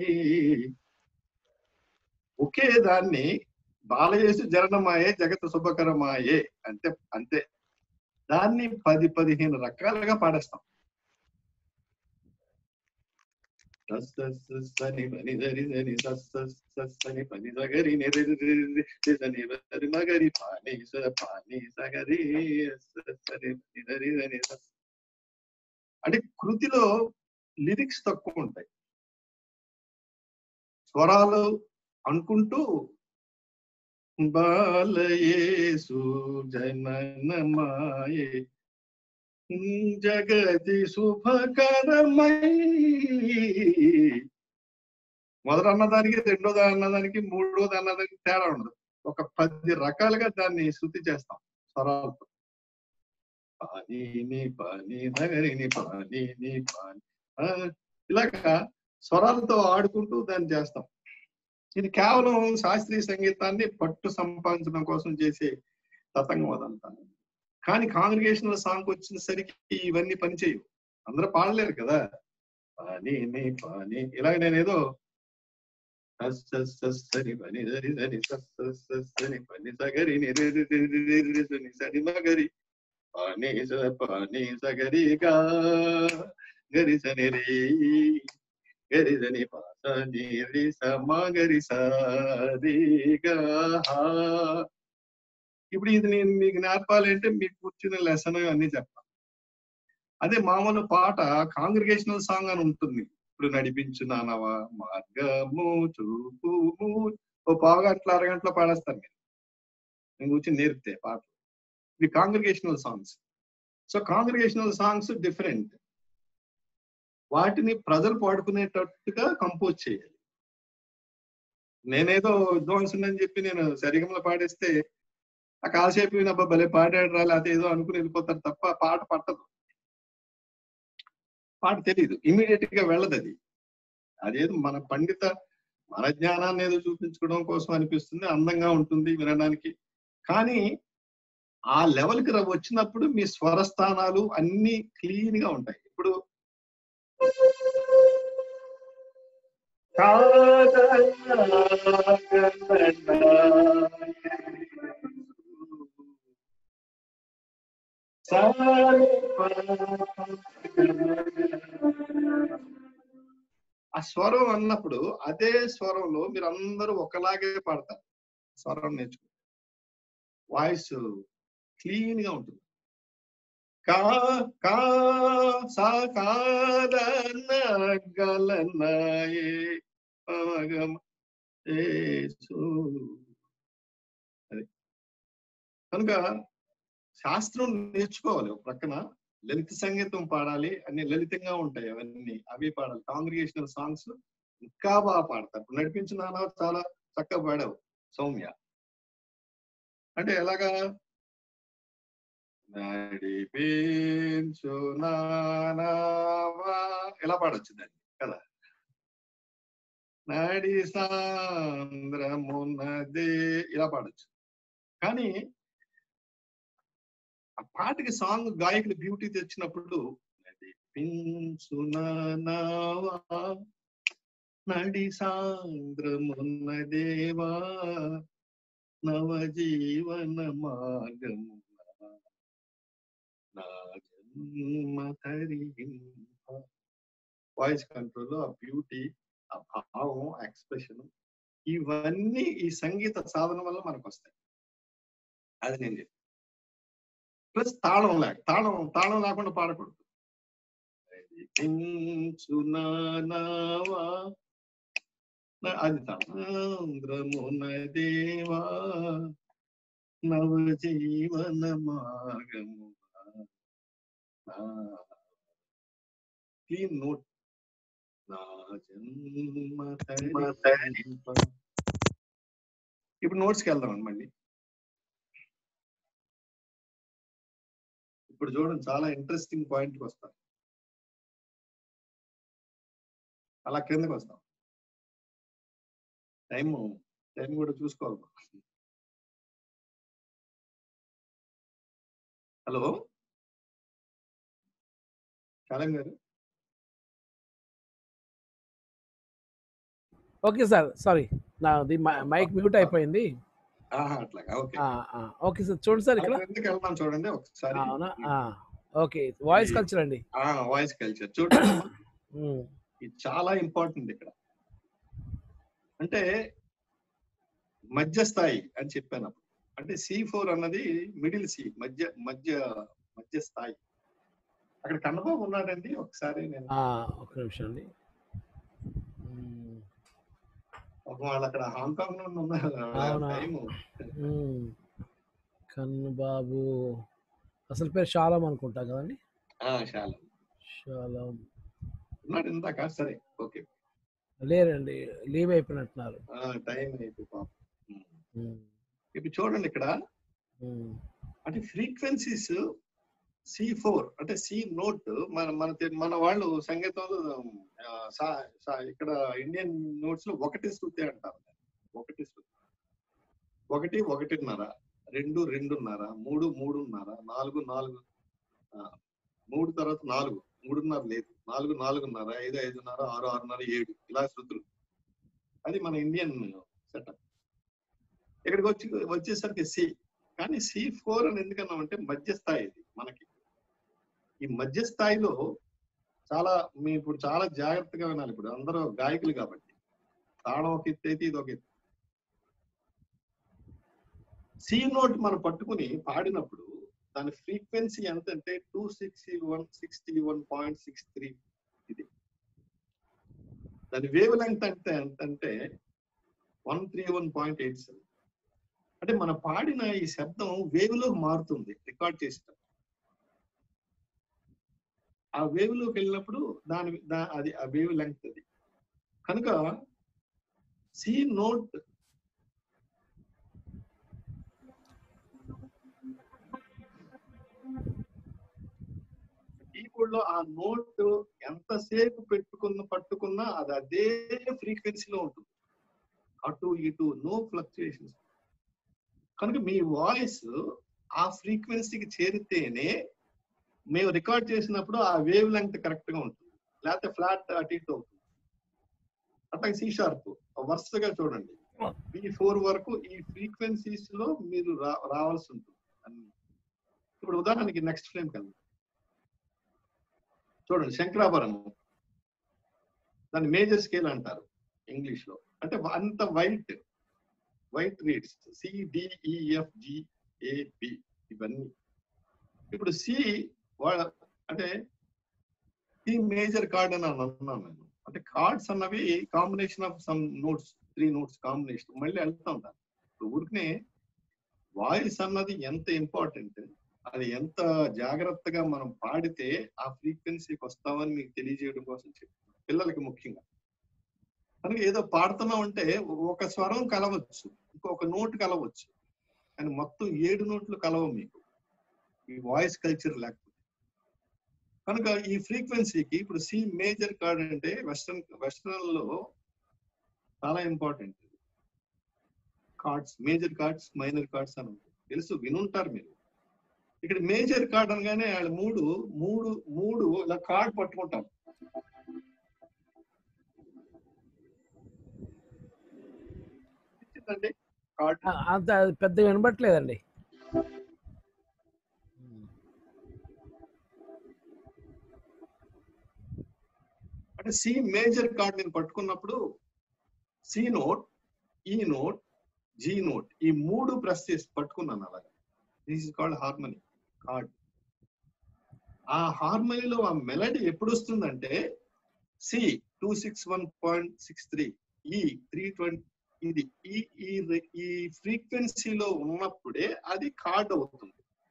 ఒకే దాన్ని బాలయేసు జననమాయే జగత శుభకరమాయే అంతే అంతే దాన్ని పది పదిహేను రకాలుగా పాడేస్తాం సస్ సస్ సస్ సని పని దరి దని సస్ సస్ సస్ సని పని సగరి ని రి రి రి రి రి సని వరి మగరి పాని స పాని సగరి సస్ సని పని దరి దని సస్ అంటే కృతిలో లిరిక్స్ తక్కువ ఉంటాయి స్వరాలు అనుకుంటూ బాలయేసు జననమాయే జగతి శుభకరమై మొదటి అన్నదానికి రెండోది అన్నదానికి మూడోది అన్నదానికి తేడా ఉండదు ఒక పది రకాలుగా దాన్ని శృతి చేస్తాం స్వరాలతో పానీని పాని నగరిని పానీని పాని ఆ, ఇలాగా స్వరాలతో ఆడుకుంటూ దాన్ని చేస్తాం ఇది కేవలం శాస్త్రీయ సంగీతాన్ని పట్టు సంపాదించడం కోసం చేసే తతంగం అదంతా కానీ కాంగ్రిగేషనల్ సాంగ్ వచ్చినసరికి ఇవన్నీ పనిచేయవు అందరూ పాడలేరు కదా పాని నీ పాని ఇలాగ నేను ఏదో సస్ సస్ సస్ సని పని సరి సని సస్ సస్ సస్ సని పని సగరి ని రి రి రి రి రి రి సని సని మగరి పాని స పాని సగరి గా గరి సని రి గరి సని పాస ని రి స మ గరి స రి గా హా. ఇప్పుడు ఇది నేను మీకు నేర్పాలంటే మీకు కూర్చున్న లెసన్ అన్ని చెప్తాను అదే మామూలు పాట కాంగ్రిగేషనల్ సాంగ్ అని ఉంటుంది ఇప్పుడు నడిపించున్నానవా మార్గము చూపుము ఓ పావు గంటల అరగంటలో పాడేస్తాను మీరు నేను కూర్చొని నేర్పితే పాట ఇవి congregational songs so congregational songs different వాటిని ప్రజలు పాడుకునేటట్టుగా కంపోజ్ చేయాలి నేనేదో విద్వాంసుని చెప్పి నేను సరిగమలో పాడేస్తే ఆ కాసేపు ఈయన అబ్బా భలే పాడాడు రా లేకపోతే ఏదో అనుకుని వెళ్ళిపోతారు తప్ప పాట పట్టదు పాట తెలియదు ఇమీడియట్ గా వెళ్ళదు అది అదేదో మన పండిత మన జ్ఞానాన్ని ఏదో చూపించుకోవడం కోసం అనిపిస్తుంది అందంగా ఉంటుంది వినడానికి కానీ ఆ లెవెల్ కి ర- వచ్చినప్పుడు మీ స్వరస్థానాలు అన్ని క్లీన్ గా ఉంటాయి ఇప్పుడు ఆ స్వరం అన్నప్పుడు అదే స్వరంలో మీరు అందరూ ఒకలాగే పాడతారు స్వరం నేర్చుకో వాయిస్ క్లీన్ గా ఉంటుంది కా కా సా కాదన గలనాయే పవగమ ఏసు అది కనుక శాస్త్రం నేర్చుకోవాలి ఒక ప్రక్కన లలిత సంగీతం పాడాలి అన్ని లలితంగా ఉంటాయి అవన్నీ అవి పాడాలి కాంగ్రిగేషనల్ సాంగ్స్ ఇంకా బాగా పాడతారు ఇప్పుడు నడిపించిన చాలా చక్కగా పాడావు సౌమ్య అంటే ఎలాగా నడిపించు నానావా ఎలా పాడొచ్చు దాన్ని కదా నడి సాంద్రమున్నదే ఇలా పాడొచ్చు కానీ ఆ పాటకి సాంగ్ గాయకులు బ్యూటీ తెచ్చినప్పుడు నడిపించునావా నడి సాంద్రమున్న దేవా నవజీవన మార్గము నా జన్మ తరింప వాయిస్ కంట్రోల్ ఆ బ్యూటీ ఆ భావం ఎక్స్ప్రెషన్ ఇవన్నీ ఈ సంగీత సాధన వల్ల మనకు వస్తాయి అది నేను చెప్పాను ప్లస్ తాళం లేక తాళం తాళం లేకుండా పాడకూడదు నడిపించునావా నా- అది తాంద్రమున దేవా నవజీవన మార్గము క్లీన్ నోట్ నా జన్మ తరింప. ఇప్పుడు నోట్స్కి వెళ్దాం మళ్ళీ ఇప్పుడు చూడండి చాలా ఇంట్రెస్టింగ్ పాయింట్కి వస్తాం అలా కిందకి వస్తాం టైం టైం కూడా చూసుకోవాలి హలో కాలం గారు ఓకే సార్ సారీ నాది మైక్ మ్యూట్ అయిపోయింది ఆహా, అట్లాగా ఓకే ఆ, ఆ, ఓకే సార్ చూడండి సార్ ఇక్కడ అలా ఎందుకు వెళ్దాం చూడండి ఒకసారి అవునా ఆ, ఓకే వాయిస్ కల్చర్ అండి వాయిస్ కల్చర్ చూడండి ఉమ్, ఇది చాలా ఇంపార్టెంట్ ఇక్కడ అంటే మధ్య స్థాయి అని చెప్పాను అప్పుడు అంటే సి ఫోర్ అన్నది మిడిల్ సి మధ్య మధ్య మధ్య స్థాయి అక్కడ కన్నబాబు ఉన్నాడండి ఒకసారి నేను ఆ, ఒక్క నిమిషం అండి ఉమ్, ఒక వాళ్ళు అక్కడ హాంకాంగ్ నుండి ఉన్నారు అవునా? టైం ఉమ్, కన్ను బాబు అసలు పేరు శాలం అనుకుంటా కదండి చాలా శాలం ఉన్నాడు ఇందాక సరే ఓకే లేరండి లీవ్ అయిపోయినట్టున్నారు టైం అయిపోయి పాపం ఉమ్. ఉమ్, ఇప్పుడు చూడండి ఇక్కడ ఉమ్, అంటే ఫ్రీక్వెన్సీస్ సి ఫోర్ అంటే సి నోట్ మన మన తె- మన వాళ్ళు సంగీతంలో ఆ, సా- సా- ఇక్కడ ఇండియన్ నోట్స్ లో ఒకటి శృతి అంటారు ఒకటి శృతి ఒకటి ఒకటిన్నర రెండు రెండున్నర మూడు మూడున్నర నాలుగు నాలుగు ఆ, మూడు తర్వాత నాలుగు మూడున్నర లేదు నాలుగు నాలుగున్నర ఐదు ఐదున్నర ఆరు ఆరున్నర ఏడు ఇలా శృతులు అది మన ఇండియన్ సెటప్ ఇక్కడికి వచ్చి వచ్చేసరికి సి కానీ సి ఫోర్ అని ఎందుకన్నామంటే మధ్య స్థాయి ఇది మనకి ఈ మధ్య స్థాయిలో చాలా మీ ఇప్పుడు చాలా జాగ్రత్తగా వినాలి ఇప్పుడు అందరూ గాయకులు కాబట్టి తాళం ఒక ఎత్తు అయితే ఇది ఒక ఎత్తు సి నోట్ మనం పట్టుకుని పాడినప్పుడు దాని ఫ్రీక్వెన్సీ ఎంత అంటే two sixty one sixty one point six three ఇది దాని వేవ్ లెంగ్త్ అంటే ఎంత అంటే one three one point eight seven అంటే మనం పాడిన ఈ శబ్దం వేవ్ లో మారుతుంది రికార్డ్ చేసేటప్పుడు ఆ వేవ్ లోకి వెళ్ళినప్పుడు దాని దా- అది ఆ వేవ్ లెంగ్త్ అది కనుక సి నోట్ కీబోర్డ్ లో ఆ నోట్ ఎంతసేపు పెట్టుకున్న పట్టుకున్నా అది అదే ఫ్రీక్వెన్సీలో ఉంటుంది అటు ఇటు నో ఫ్లక్చుయేషన్స్ కనుక మీ వాయిస్ ఆ ఫ్రీక్వెన్సీకి చేరితేనే మేము రికార్డ్ చేసినప్పుడు ఆ వేవ్ లెంగ్త్ కరెక్ట్ గా ఉంటుంది లేకపోతే ఫ్లాట్ అటు ఇటు అవుతుంది అట్లాగే సి షార్ప్ వరుసగా చూడండి బి ఫోర్ వరకు ఈ ఫ్రీక్వెన్సీస్ లో మీరు రా- రావాల్సి ఉంటుంది అన్ని ఇప్పుడు ఉదాహరణకి నెక్స్ట్ ఫ్రేమ్ కన్నా చూడండి శంకరాభరణం దాన్ని మేజర్ స్కేల్ అంటారు ఇంగ్లీష్ లో అంటే అంత white white reeds C D E F G A B ఇవన్నీ ఇప్పుడు సి వాళ్ళ అంటే సి మేజర్ కార్డ్ అని అన్నాను నేను అంటే కార్డ్స్ అన్నవి combination of some notes three notes combination మళ్ళీ వెళ్తా ఉంటాను ఇప్పుడు ఊరికనే వాయిస్ అన్నది ఎంత ఇంపార్టెంట్ అది ఎంత జాగ్రత్తగా మనం పాడితే ఆ ఫ్రీక్వెన్సీకి వస్తామని మీకు తెలియజేయడం కోసం చెప్తాను పిల్లలకి ముఖ్యంగా కనుక ఏదో పాడుతున్నాం అంటే ఒక స్వరం కలవచ్చు ఇంకొక నోట్ కలవచ్చు కానీ మొత్తం ఏడు నోట్లు కలవు మీకు ఈ వాయిస్ కల్చర్ లేకపోతే కనుక ఈ ఫ్రీక్వెన్సీకి ఇప్పుడు సి మేజర్ కార్డ్ అంటే వెస్టర్న్ వెస్టర్న్ లో చాలా important chords major chords minor chords అని ఉంటాయి తెలుసు వినుంటారు మీరు ఇక్కడ మేజర్ కార్డ్ అనగానే వాళ్ళు మూడు మూడు మూడు ఇలా కార్డ్ పట్టుకుంటారు ఇచ్చిందండి కార్డ్ ఆ, అంత పెద్దగా వినబట్లేదండి అంటే సి మేజర్ కార్డ్ నేను పట్టుకున్నప్పుడు C note E note G note ఈ మూడు ప్రెస్ చేసి పట్టుకున్నాను అలాగా this is called harmony chord ఆ హార్మనీలో ఆ మెలడీ ఎప్పుడు వస్తుందంటే C two six one point six three E three twenty ఇది ఈ ఈ re- ఈ ఫ్రీక్వెన్సీలో ఉన్నప్పుడే అది కార్డ్ అవుతుంది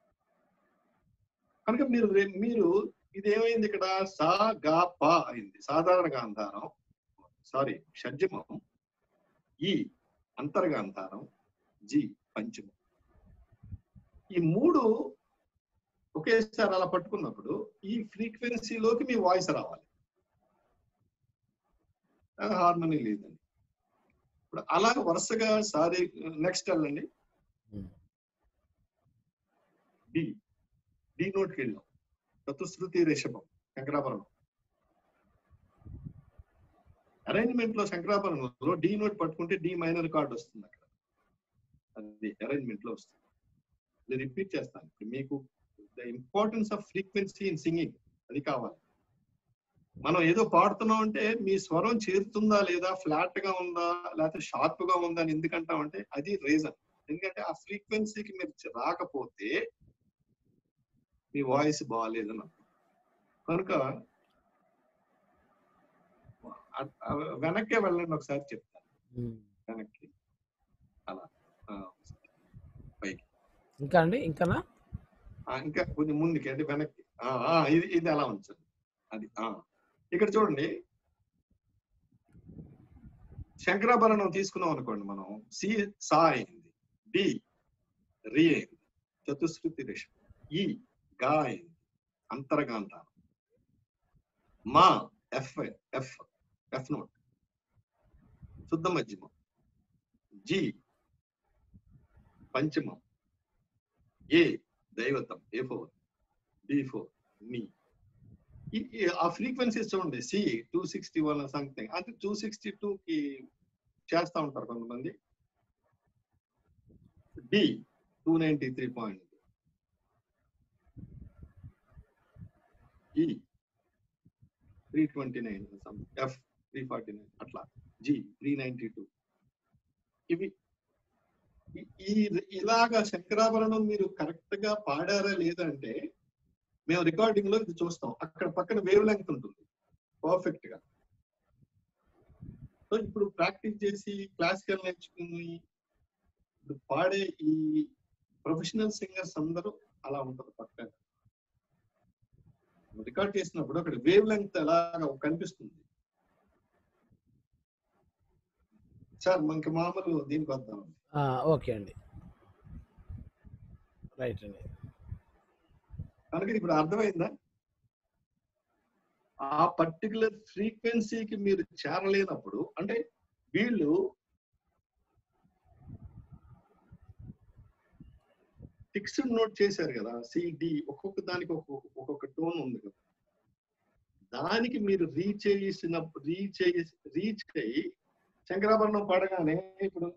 కనుక మీరు రే- మీరు ఇది ఏమైంది ఇక్కడ సా గా పా అయింది సాధారణ గాంధారం సారీ షడ్జమం ఈ అంతర్గాంధారం జి పంచమం ఈ మూడు ఒకేసారి అలా పట్టుకున్నప్పుడు ఈ ఫ్రీక్వెన్సీలోకి మీ వాయిస్ రావాలి హార్మనీ లేదండి ఇప్పుడు అలా వరుసగా సారీ నెక్స్ట్ వెళ్ళండి డి డి నోట్కి వెళ్ళాం చతుశ్రుతి రిషభం శంకరాభరణం అరేంజ్మెంట్ లో శంకరాభరణంలో డి నోట్ పట్టుకుంటే డి మైనర్ కార్డ్ వస్తుంది అక్కడ అది అరేంజ్మెంట్ లో వస్తుంది ఇది రిపీట్ చేస్తాను ఇప్పుడు మీకు the importance of frequency in singing అది కావాలి మనం ఏదో పాడుతున్నాం అంటే మీ స్వరం చేరుతుందా లేదా ఫ్లాట్ గా ఉందా లేకపోతే షార్ప్ గా ఉందా అని ఎందుకంటాం అంటే అది రీజన్ ఎందుకంటే ఆ ఫ్రీక్వెన్సీకి మీరు రాకపోతే మీ వాయిస్ బాగాలేదని అర్థం. కనుక అ- అ- వెనక్కే వెళ్ళండి ఒకసారి చెప్తాను వెనక్కి అలా ఆ, పైకి ఇంకా అండి ఇంకానా ఆ, ఇంకా కొంచెం ముందుకి అంటే వెనక్కి ఆ, ఆ, ఇది ఇది అలా ఉంచండి అది ఆ ఇక్కడ చూడండి శంకరాభరణం తీసుకున్నాం అనుకోండి మనం సి సా అయింది డి రి అయింది చతుశ్రుతి రిషం ఈ గా అయింది అంతర్గాంతారం మా ఎఫ్ ఎఫ్ ఎఫ్ నోట్ శుద్ధ మధ్యమం జి పంచమం ఏ దైవతం ఏ ఫోర్ డి ఫోర్ మీ ఈ- ఈ- ఆ ఫ్రీక్వెన్సీస్ చూడండి C two sixty one something అంటే టూ సిక్స్టీ టూ కి చేస్తా ఉంటారు కొంతమంది D two ninety three point E three twenty nine F three forty nine అట్లా జి త్రీ నైన్టీ టూ ఇవి ఈ- ఈ ఇలాగా శంకరాభరణం మీరు కరెక్ట్ గా పాడారా లేదంటే మేము రికార్డింగ్ లో ఇది చూస్తాం అక్కడ పక్కన వేవ్ లెంగ్త్ ఉంటుంది పర్ఫెక్ట్ గా సో ఇప్పుడు ప్రాక్టీస్ చేసి క్లాసికల్ నేర్చుకుని ఇప్పుడు పాడే ఈ ప్రొఫెషనల్ సింగర్స్ అందరూ అలా ఉంటారు పక్కన రికార్డ్ చేసినప్పుడు అక్కడ వేవ్ లెంగ్త్ ఎలాగా కనిపిస్తుంది సార్ మనకి మామూలు దీనికి వద్దాం ఆ, ఓకే అండి రైట్ అండి కనుక ఇప్పుడు అర్థమైందా ఆ పర్టికులర్ ఫ్రీక్వెన్సీకి మీరు చేరలేనప్పుడు అంటే వీళ్ళు ఫిక్స్డ్ నోట్ చేశారు కదా సిడి ఒక్కొక్క దానికి ఒక్కొక్క ఒక్కొక్క టోన్ ఉంది కదా దానికి మీరు రీచ్ చేసిన రీచ్ రీచ్ అయ్యి శంకరాభరణం పాడగానే ఇప్పుడు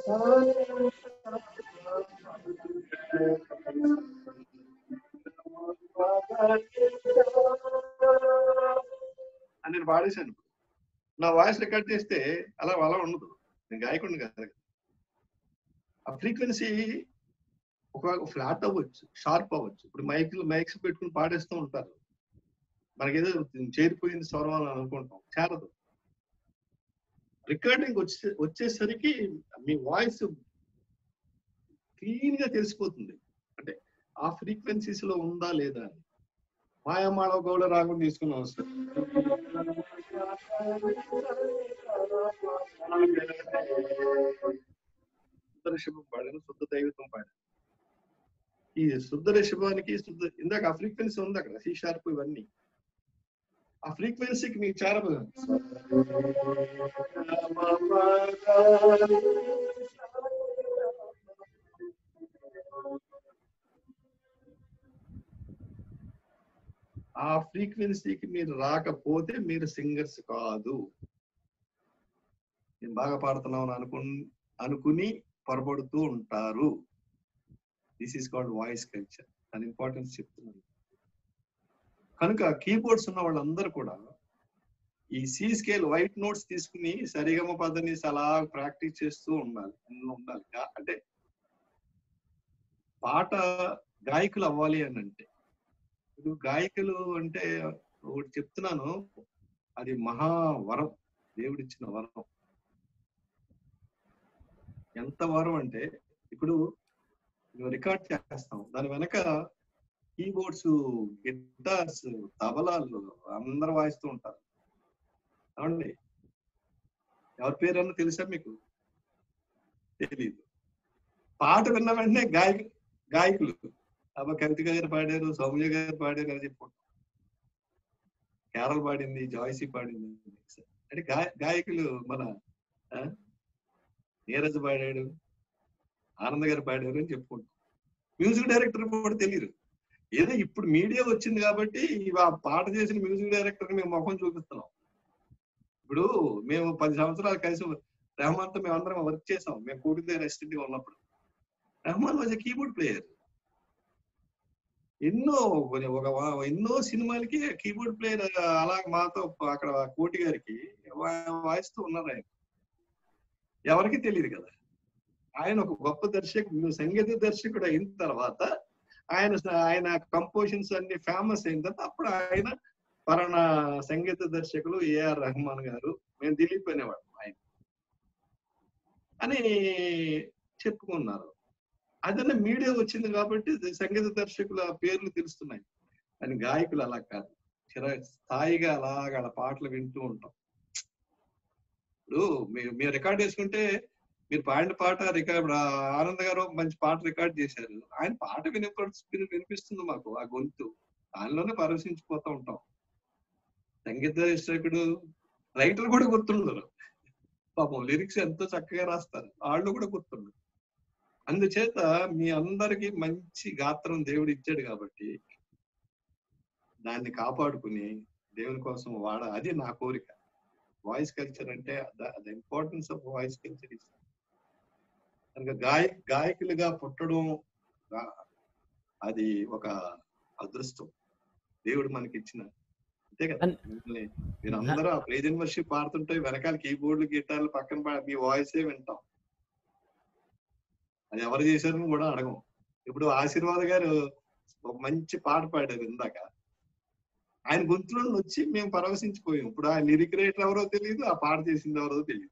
అని నేను పాడేశాను నా వాయిస్ రికార్డ్ చేస్తే అలా అలా ఉండదు నేను గాయకుండా కదా ఆ ఫ్రీక్వెన్సీ ఒక ఫ్లాట్ అవ్వచ్చు షార్ప్ అవ్వచ్చు ఇప్పుడు మైక్ మైక్స్ పెట్టుకుని పాడేస్తూ ఉంటారు మనకేదో చేరిపోయింది స్వరం అని అనుకుంటాం చేరదు రికార్డింగ్ వచ్చే వచ్చేసరికి మీ వాయిస్ క్లీన్ గా తెలిసిపోతుంది అంటే ఆ ఫ్రీక్వెన్సీస్ లో ఉందా లేదా అని మాయమాళవ గౌడ రాగం తీసుకున్నాం సార్ శుద్ధ రిషభం పాడాను శుద్ధ దైవతం పాడాను ఈ శుద్ధ రిషభానికి శుద్ధ ఇందాక ఆ ఫ్రీక్వెన్సీ ఉంది అక్కడ సి షార్ప్ ఇవన్నీ ఆ ఫ్రీక్వెన్సీకి మీకు చేరబోదు ఆ ఫ్రీక్వెన్సీకి మీరు రాకపోతే మీరు సింగర్స్ కాదు నేను బాగా పాడుతున్నాను అనుకు అనుకుని పొరపడుతూ ఉంటారు this is called voice culture దాని ఇంపార్టెన్స్ చెప్తున్నాను కనుక కీబోర్డ్స్ ఉన్న వాళ్ళందరూ కూడా ఈ సి స్కేల్ వైట్ నోట్స్ తీసుకుని సరిగమ పదని అలా ప్రాక్టీస్ చేస్తూ ఉండాలి ఉండాలి కా- అంటే పాట గాయకులు అవ్వాలి అని అంటే ఇప్పుడు గాయకులు అంటే ఒకటి చెప్తున్నాను అది మహా వరం దేవుడిచ్చిన వరం ఎంత వరం అంటే ఇప్పుడు మేము రికార్డ్ చేస్తాం దాని వెనక కీబోర్డ్స్ గిటార్స్ తబలాలు అందరు వాయిస్తూ ఉంటారు అవునండి ఎవరి పేరన్నా తెలుసా మీకు తెలీదు పాట విన్న వెంటనే గాయకు గాయకులు అబ్బా కవిత గారు పాడారు సౌమ్య గారు పాడారు అని చెప్పుకుంటాం కేరళ పాడింది జాయ్సీ పాడింది అంటే గాయ గాయకులు మన ఆ, నీరజ్ పాడాడు ఆనంద్ గారు పాడారు అని చెప్పుకుంటాం మ్యూజిక్ డైరెక్టర్ కూడా తెలియదు ఏదో ఇప్పుడు మీడియా వచ్చింది కాబట్టి ఇవి ఆ పాట చేసిన మ్యూజిక్ డైరెక్టర్ మేము ముఖం చూపిస్తున్నాం ఇప్పుడు మేము పది సంవత్సరాలు కలిసి రెహమాన్ తో మేము అందరం వర్క్ చేసాం మేము కోటి దగ్గర అసిస్టెంట్ గా ఉన్నప్పుడు రెహమాన్ వాజ్ కీబోర్డ్ ప్లేయర్ ఎన్నో ఒక వా- ఎన్నో సినిమాలకి కీబోర్డ్ ప్లేయర్ అలా మాతో అక్కడ కోటి గారికి వా- వాయిస్తూ ఉన్నారు ఆయన ఎవరికి తెలియదు కదా ఆయన ఒక గొప్ప దర్శకుడు సంగీత దర్శకుడు అయిన తర్వాత ఆయన ఆయన కంపోజిషన్స్ అన్ని ఫేమస్ అయిన తర్వాత అప్పుడు ఆయన పలానా సంగీత దర్శకులు ఏఆర్ రెహమాన్ గారు మేము దిలీప్ అనేవాడు ఆయన అని చెప్పుకున్నారు అదన్నా మీడియా వచ్చింది కాబట్టి సంగీత దర్శకుల పేర్లు తెలుస్తున్నాయి కానీ గాయకులు అలా కాదు చిర స్థాయిగా అలాగ అలా పాటలు వింటూ ఉంటాం ఇప్పుడు మీరు మీరు రికార్డ్ చేసుకుంటే మీరు పాడిన పాట రికార్డ్ ఆనంద్ గారు ఒక మంచి పాట రికార్డ్ చేశారు ఆయన పాట వినిపడు వినిపిస్తుంది మాకు ఆ గొంతు దానిలోనే పరవశించిపోతూ ఉంటాం సంగీత దర్శకుడు రైటర్ కూడా గుర్తుండరు పాపం లిరిక్స్ ఎంతో చక్కగా రాస్తారు వాళ్ళు కూడా గుర్తుండరు అందుచేత మీ అందరికి మంచి గాత్రం దేవుడు ఇచ్చాడు కాబట్టి దాన్ని కాపాడుకుని దేవుని కోసం వాడ అది నా కోరిక వాయిస్ కల్చర్ అంటే the importance of voice culture is కనుక గాయ గాయకులుగా పుట్టడం గా- అది ఒక అదృష్టం దేవుడు మనకి ఇచ్చిన అంతే కదా అన్- మిమ్మల్ని మీరు అందరూ ఆ ప్రేజన్ వర్షిప్ పాడుతుంటే వెనకాల కీబోర్డులు గిటార్లు పక్కన పా- మీ వాయిసే వింటాం అది ఎవరు చేశారని కూడా అడగం ఇప్పుడు ఆశీర్వాద్ గారు ఒక మంచి పాట పాడారు ఇందాక ఆయన గొంతులో నుండి వచ్చి మేము పరవశించిపోయాం ఇప్పుడు ఆ లిరిక్ రైటర్ ఎవరో తెలియదు ఆ పాట చేసింది ఎవరో తెలియదు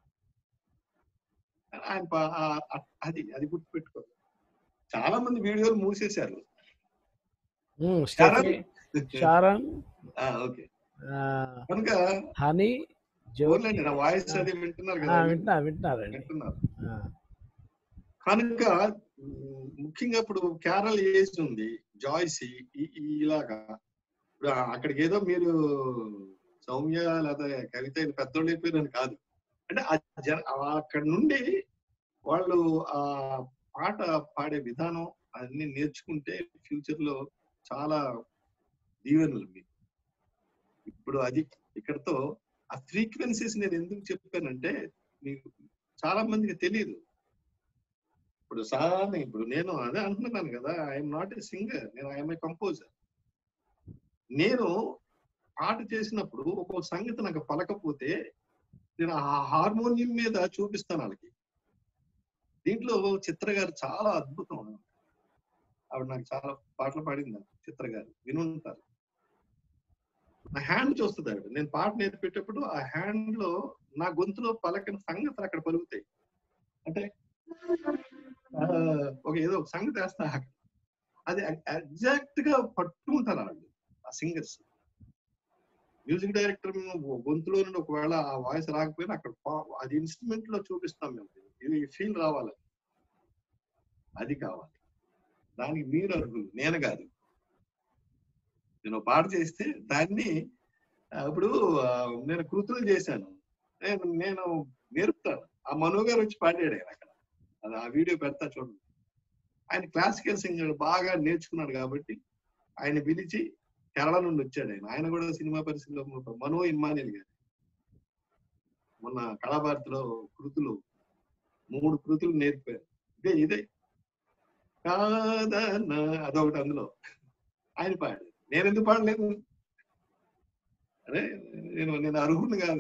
ఆయన పా- ఆ- ఆ- అది అది గుర్తుపెట్టుకో చాలా మంది వీడియోలు మూసేశారు ఉమ్, స్టెఫీ షారన్ ఓకే ఆ, కనుక హనీ జ్యోతి ఓన్లండి నా వాయిస్ అది వింటున్నారు ఆ, కదా వింటున్నా వింటున్నారండి వింటున్నారు ఆ, కనుక ఉమ్, ముఖ్యంగా ఇప్పుడు క్యారల్ ఏజ్ ఉంది జాయ్సీ ఈ- ఈ ఇలాగా ఇప్పుడు ఆ- అక్కడికి ఏదో మీరు సౌమ్య లేదా కవిత ఇది పెద్దోళ్ళు అయిపోయారని కాదు అంటే ఆ జన ఆ అక్కడ నుండి వాళ్ళు ఆ పాట పాడే విధానం అన్ని నేర్చుకుంటే ఫ్యూచర్ లో చాలా దీవెనలు మీకు ఇప్పుడు అది ఇక్కడతో ఆ ఫ్రీక్వెన్సీస్ నేను ఎందుకు చెప్పానంటే మీకు చాలా మందికి తెలియదు ఇప్పుడు సాధారణ ఇప్పుడు నేను అదే అంటున్నాను కదా ఐఎమ్ నాట్ ఏ సింగర్ నేను ఐఎమ్ ఏ కంపోజర్ నేను పాట చేసినప్పుడు ఒక సంగతి నాకు పలకపోతే నేను ఆ హార్మోనియం మీద చూపిస్తాను వాళ్ళకి దీంట్లో చిత్ర గారు చాలా అద్భుతం ఆవిడ నాకు చాలా పాటలు పాడింది చిత్ర గారు వినుంటారు నా హ్యాండ్ చూస్తుంది ఆవిడ నేను పాట నేర్పేటప్పుడు ఆ హ్యాండ్ లో నా గొంతులో పలకని సంగతులు అక్కడ పలుకుతాయి అంటే ఆ, ఒక ఏదో ఒక సంగతి వేస్తా అక్కడ. అది ఎగ్జాక్ట్ గా పట్టుకుంటారు వాళ్ళు ఆ సింగర్స్ మ్యూజిక్ డైరెక్టర్ గొంతులో నుండి ఒకవేళ ఆ వాయిస్ రాకపోయినా అక్కడ పా- అది ఇన్స్ట్రుమెంట్ లో చూపిస్తాం మేము ఇది ఫీల్ రావాలి అది కావాలి దానికి మీరు అర్హులు నేను కాదు నేను పాట చేస్తే దాన్ని ఆ, ఇప్పుడు ఆ, నేను కృతులు చేశాను నేను నేను నేర్పుతాడు ఆ మనో గారు వచ్చి పాడాడు ఆయన అక్కడ అది ఆ వీడియో పెడతా చూడండి ఆయన క్లాసికల్ సింగర్ బాగా నేర్చుకున్నాడు కాబట్టి ఆయన పిలిచి కేరళ నుండి వచ్చాడు ఆయన ఆయన కూడా సినిమా పరిశ్రమలో ఉన్న మనో ఇమ్మానియల్ గారు మొన్న కళాభారతిలో కృతులు మూడు కృతులు నేర్పారు ఇదే ఇదే కాదన్న అదొకటి అందులో ఆయన పాడాడు నేను ఎందుకు పాడలేదు అరే నేను నేను అర్హుని కాదు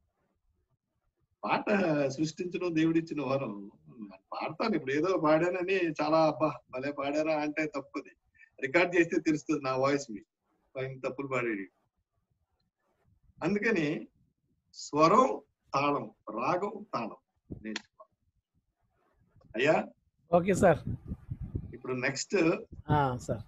పాట సృష్టించడం దేవుడిచ్చిన వరం పాడతాను ఇప్పుడు ఏదో పాడానని చాలా అబ్బా భలే పాడారా అంటే తప్పది రికార్డ్ చేస్తే తెలుస్తుంది నా వాయిస్ మీ ఆయన తప్పులు పాడేది అందుకని స్వరం తాళం రాగం తాళం నేర్చుకోవాలి అయ్యా ఓకే సార్ ఇప్పుడు నెక్స్ట్ సార్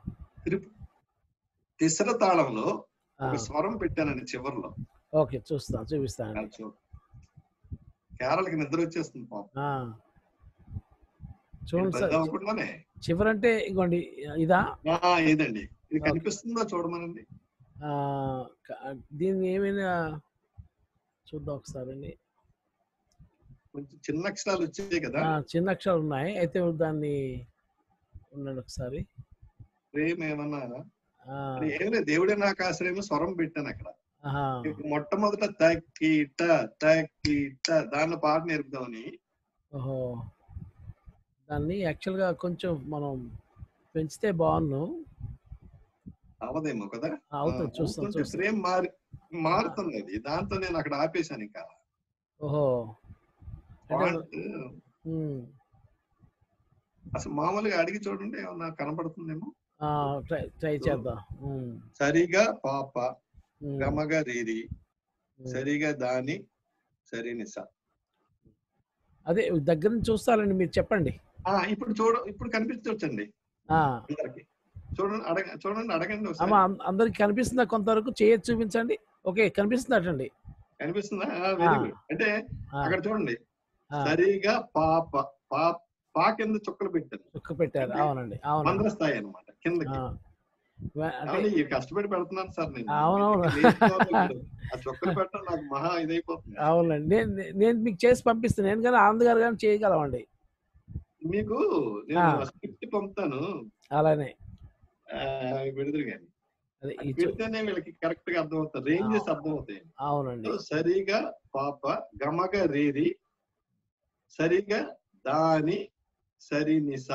తిసర తాళంలో ఒక స్వరం పెట్టానండి చివర్లో ఓకే చూస్తా చూపిస్తాను అది చూడు కేరళకి నిద్ర వచ్చేస్తుంది పాపం ఆ. చూడండి పెద్ద సార్ అవ్వకుండానే చివరంటే ఇగోండి ఇదా ఆ, ఇదండి ఇది కనిపిస్తుందా చూడమనండి ఆ, క- దీన్ని ఏమైనా చూద్దాం ఒకసారి అండి కొంచెం చిన్న అక్షరాలు వచ్చాయి కదా ఆ, చిన్న అక్షరాలు ఉన్నాయి అయితే దాన్ని ఉండండి ఒకసారి ప్రేమ ఏమన్నా ఆ, అది ఏం లేదు దేవుడే నాకు ఆశ్రయం స్వరం పెట్టాను అక్కడ ఆహా. ఇప్పుడు మొట్టమొదట తక్కిట తక్కిట దానిలో పాట నేర్పుదామని ఓహో దాన్ని యాక్చువల్గా కొంచెం మనం పెంచితే బాగున్ను అవదేమో కదా ఆ, అవుతుంది, చూస్తాం, అవుతుంటే చూస్తాం. ఫ్రేమ్ మారి మారుతుంది అది దాంతో నేను అక్కడ ఆపేశాను ఇంకా ఓహో అంటే పాయింట్ ఉమ్, అసలు మామూలుగా అడిగి చూడండి ఏమన్నా కనపడుతుందేమో ఆ, ట్రై ట్రై చేద్దాం ఉమ్, సరిగా పాప ఉమ్, గమగా రీరి ఉమ్. సరిగా దాని సరి నిస అదే దగ్గర నుంచి చూస్తానండి మీరు చెప్పండి ఆ ఇప్పుడు చూడ ఇప్పుడు కనిపించవచ్చండి ఆ, అందరికి చూడండి అడగ చూడండి అడగండి ఒకసారి అమ్మా అం- అందరికి కనిపిస్తుందా కొంతవరకు చేయొచ్చు చూపించండి ఓకే కనిపిస్తుందటండి కనిపిస్తుందా వెరీ ఆ. గుడ్ అంటే ఆ, అక్కడ చూడండి ఆ, సరిగా పాప పా పా కింద చుక్కలు పెట్టాను చుక్క పెట్టారు అవునండి అవునండి మంద్ర స్థాయి అనమాట కిందకి ఆ. వే- అంటే కాబట్టి ఈ కష్టపడి పెడుతున్నాను సార్ నేను అవునవును. నేర్చుకోవాలి ఇప్పుడు. ఆ చుక్కలు పెట్టడం నాకు మహా ఇదైపోతుంది అవునండి నేను నేను మీకు చేసి పంపిస్తాను నేను కానీ ఆనంద్ గారు కానీ చేయగలమండి మీకు నేను ఆ. స్క్రిప్ట్ పంపుతాను అలానే ఆ, విడుదల కానీ అదే ఈ చూ- పెడితేనే వీళ్ళకి కరెక్ట్ గా అర్థం అవుతుంది రేంజెస్ అర్థం అవుతాయి అవునండి సో సరిగా పాప గమగ రేరి సరిగా దాని సరి నిసా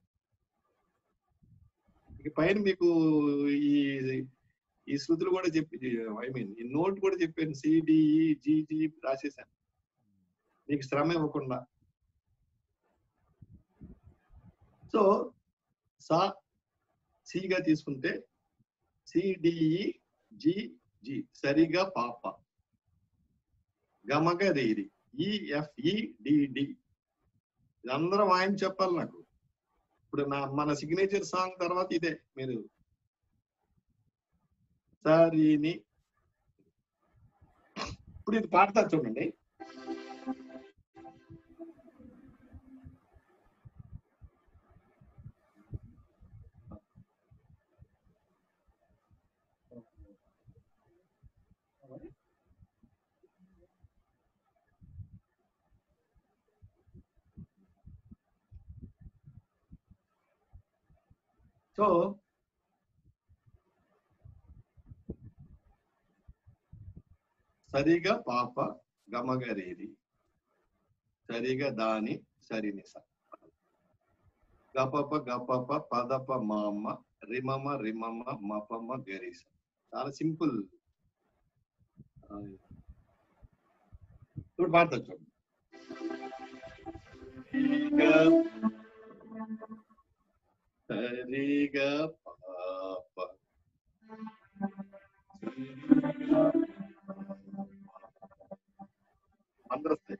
ఇక పైన మీకు ఈ ఈ శృతులు కూడా చెప్పి ఐ మీన్ ఈ నోట్ కూడా చెప్పాను సిడిఈ జీజీ రాసేసాను మీకు శ్రమ ఇవ్వకుండా సో సా సిగా తీసుకుంటే సిడిఈ జి జి సరిగా పాప గమగ రీరి ఈఎఫ్ఈ డిడి అందరం ఆయన చెప్పాలి నాకు ఇప్పుడు నా మన సిగ్నేచర్ సాంగ్ తర్వాత ఇదే మీరు సరిని ఇప్పుడు ఇది పాడతా చూడండి సో సరిగా పాప గమగరేది సరిగా దాని సరినిస గపప గపప పదప మామ రిమమ రిమమ మపమ గరీస చాలా సింపుల్ ఇప్పుడు పాడతా చూడండి సరిగా పాప అందరూ వస్తాయి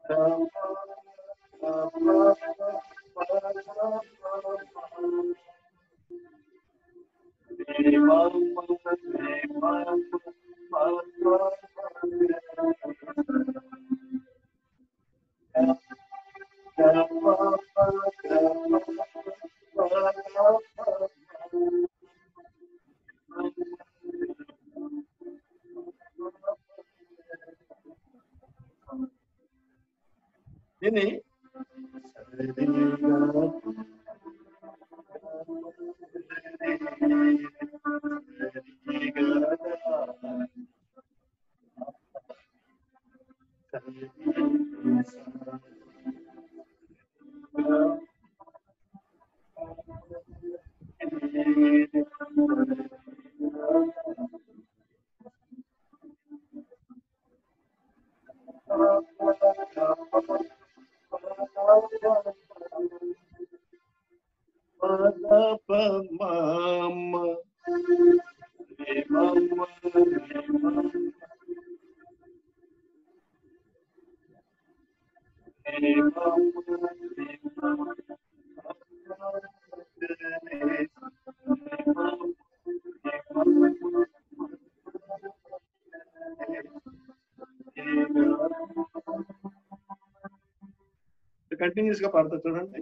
దీన్ని Mama, mama, కంటిన్యూస్ గా పాడతా చూడండి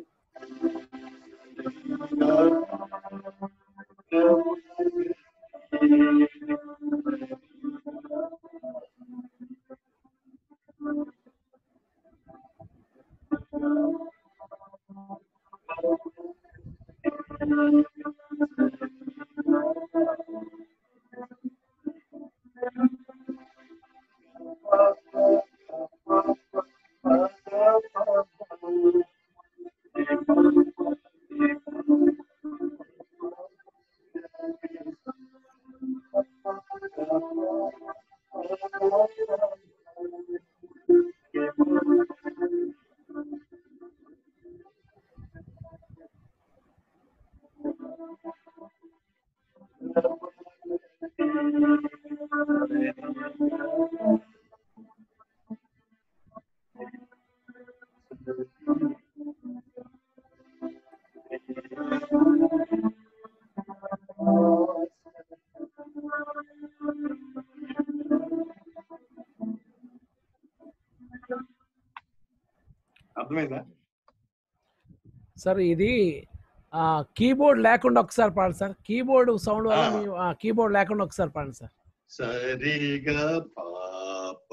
అర్థమైందా సార్ ఇది కీబోర్డ్ లేకుండా ఒకసారి పాడండి సార్ కీబోర్డ్ సౌండ్ వల్ల ఆ. మీ కీబోర్డ్ లేకుండా ఒకసారి పాడండి సార్ సరిగా పాప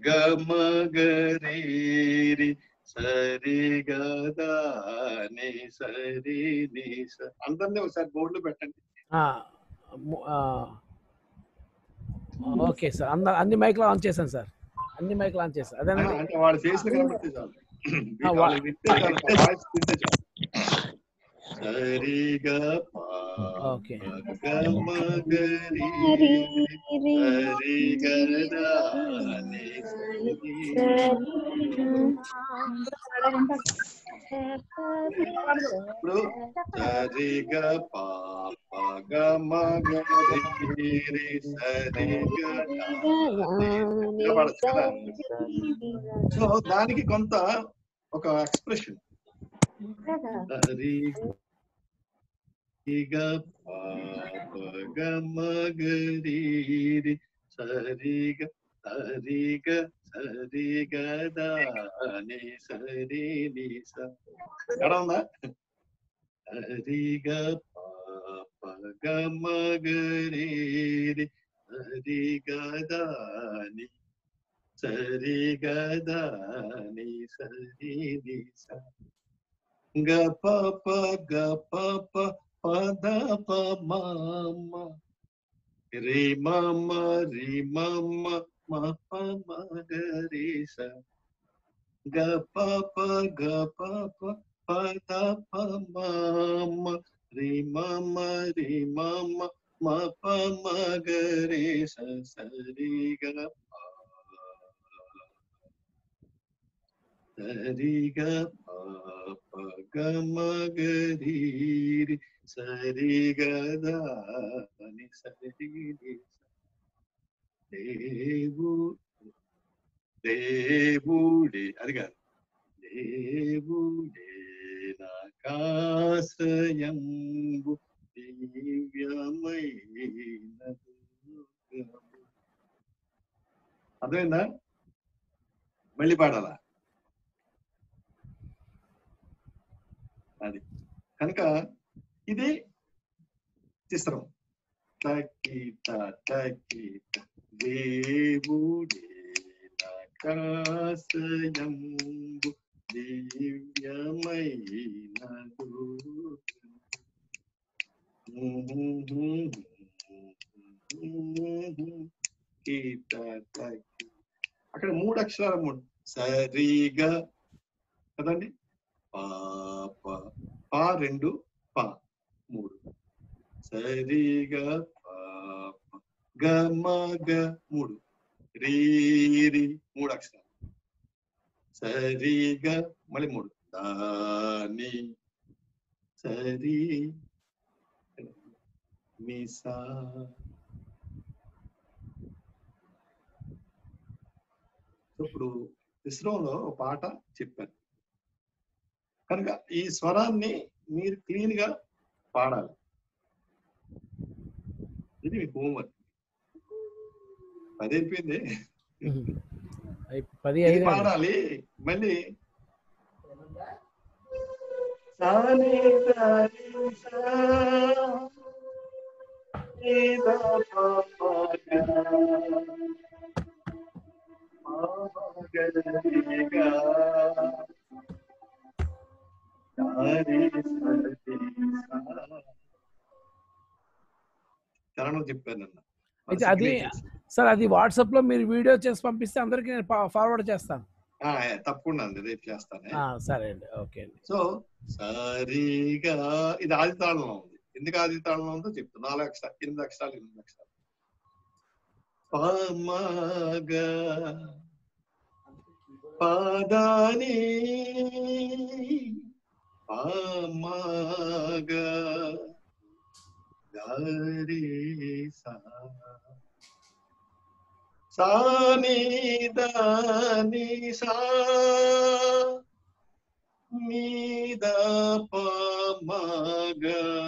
గమగరి సరిగా దాని సరి ని స అందరినీ ఒకసారి బోర్డులో పెట్టండి ఆ, ము- ఆ, ఓకే సార్ అంద అన్ని మైక్లు ఆన్ చేశాను సార్ అన్ని మైక్లు ఆన్ చేశాను అదేనండి అంటే వాడు చేసిన కనబడితే చాలు ఆ, వా- వాళ్ళకి వింటే చాలు వాయిస్ వింటే చాలు సరిగా ఓకే పాప గమగరి సరిగా దాని సరి ఇప్పుడు సరిగా పాప గమగరి సరిగా ఇలా పాడొచ్చు కదా సో దానికి కొంత ఒక ఎక్స్ప్రెషన్ సరిగా పాప గమగరి సరిగా సరిగా సరిగా దాని సరి ని స ఎక్కడ ఉందా సరిగా పాప గమగరి సరిగా దాని సరిగా దాని సరి ని స గ ప గ ప పద ప మమ రి మమ రి మమ మ ప మ గ రి స గ ప ప గ ప ప పద ప మమ రి మమ రి మమ మ ప మ గ రి స స రి గ ప సరిగ పాప గమగరి సరిగదాని సరి దేవు దేవుడే అది కాదు దేవుడే నాకాశ్రయంబు దివ్యమైన దుర్గము. అర్థమైందా మళ్ళీ పాడాలా అది కనుక ఇది చిత్రం తకిట తకిట దేవుడే నాకాశయంబు దివ్యమైన కీట తకి అక్కడ మూడు అక్షరాలు మూడు సరిగా కదండి పాప పా రెండు పా మూడు సరిగా పాప గమ గ మూడు రీ రి మూడు అక్షరాలు సరిగా మళ్ళీ మూడు దాని సరి మిసా ఇప్పుడు ఇస్రోలో ఒక పాట చెప్పాను కనుక ఈ స్వరాన్ని మీరు క్లీన్ గా పాడాలి ఇది మీకు హోంవర్క్ అదైపోయింది అయి- పది ఇది ఐదు పాడాలి మళ్ళీ సాని సాని సా, నీ దా పా పా గా, మా మా గ రి గా, సారి సరి సా. చరణం చెప్పాను అన్న అయితే అది సార్ అది వాట్సాప్ లో మీరు వీడియో చేసి పంపిస్తే అందరికి నేను ఫార్వర్డ్ చేస్తాను ఆ, తప్పకుండా అండి రేపు చేస్తాను ఆ, సరే అండి ఓకే అండి సో సరిగా ఇది ఆది తాళంలో ఉంది ఎందుకు ఆది తాళంలో ఉందో చెప్తాను నాలుగు అక్షరాలు ఎనిమిది అక్షరాలు ఎనిమిది అక్షరాలు పమగ పదాని పమగ గరి సా సాని దాని సా మీద పమగ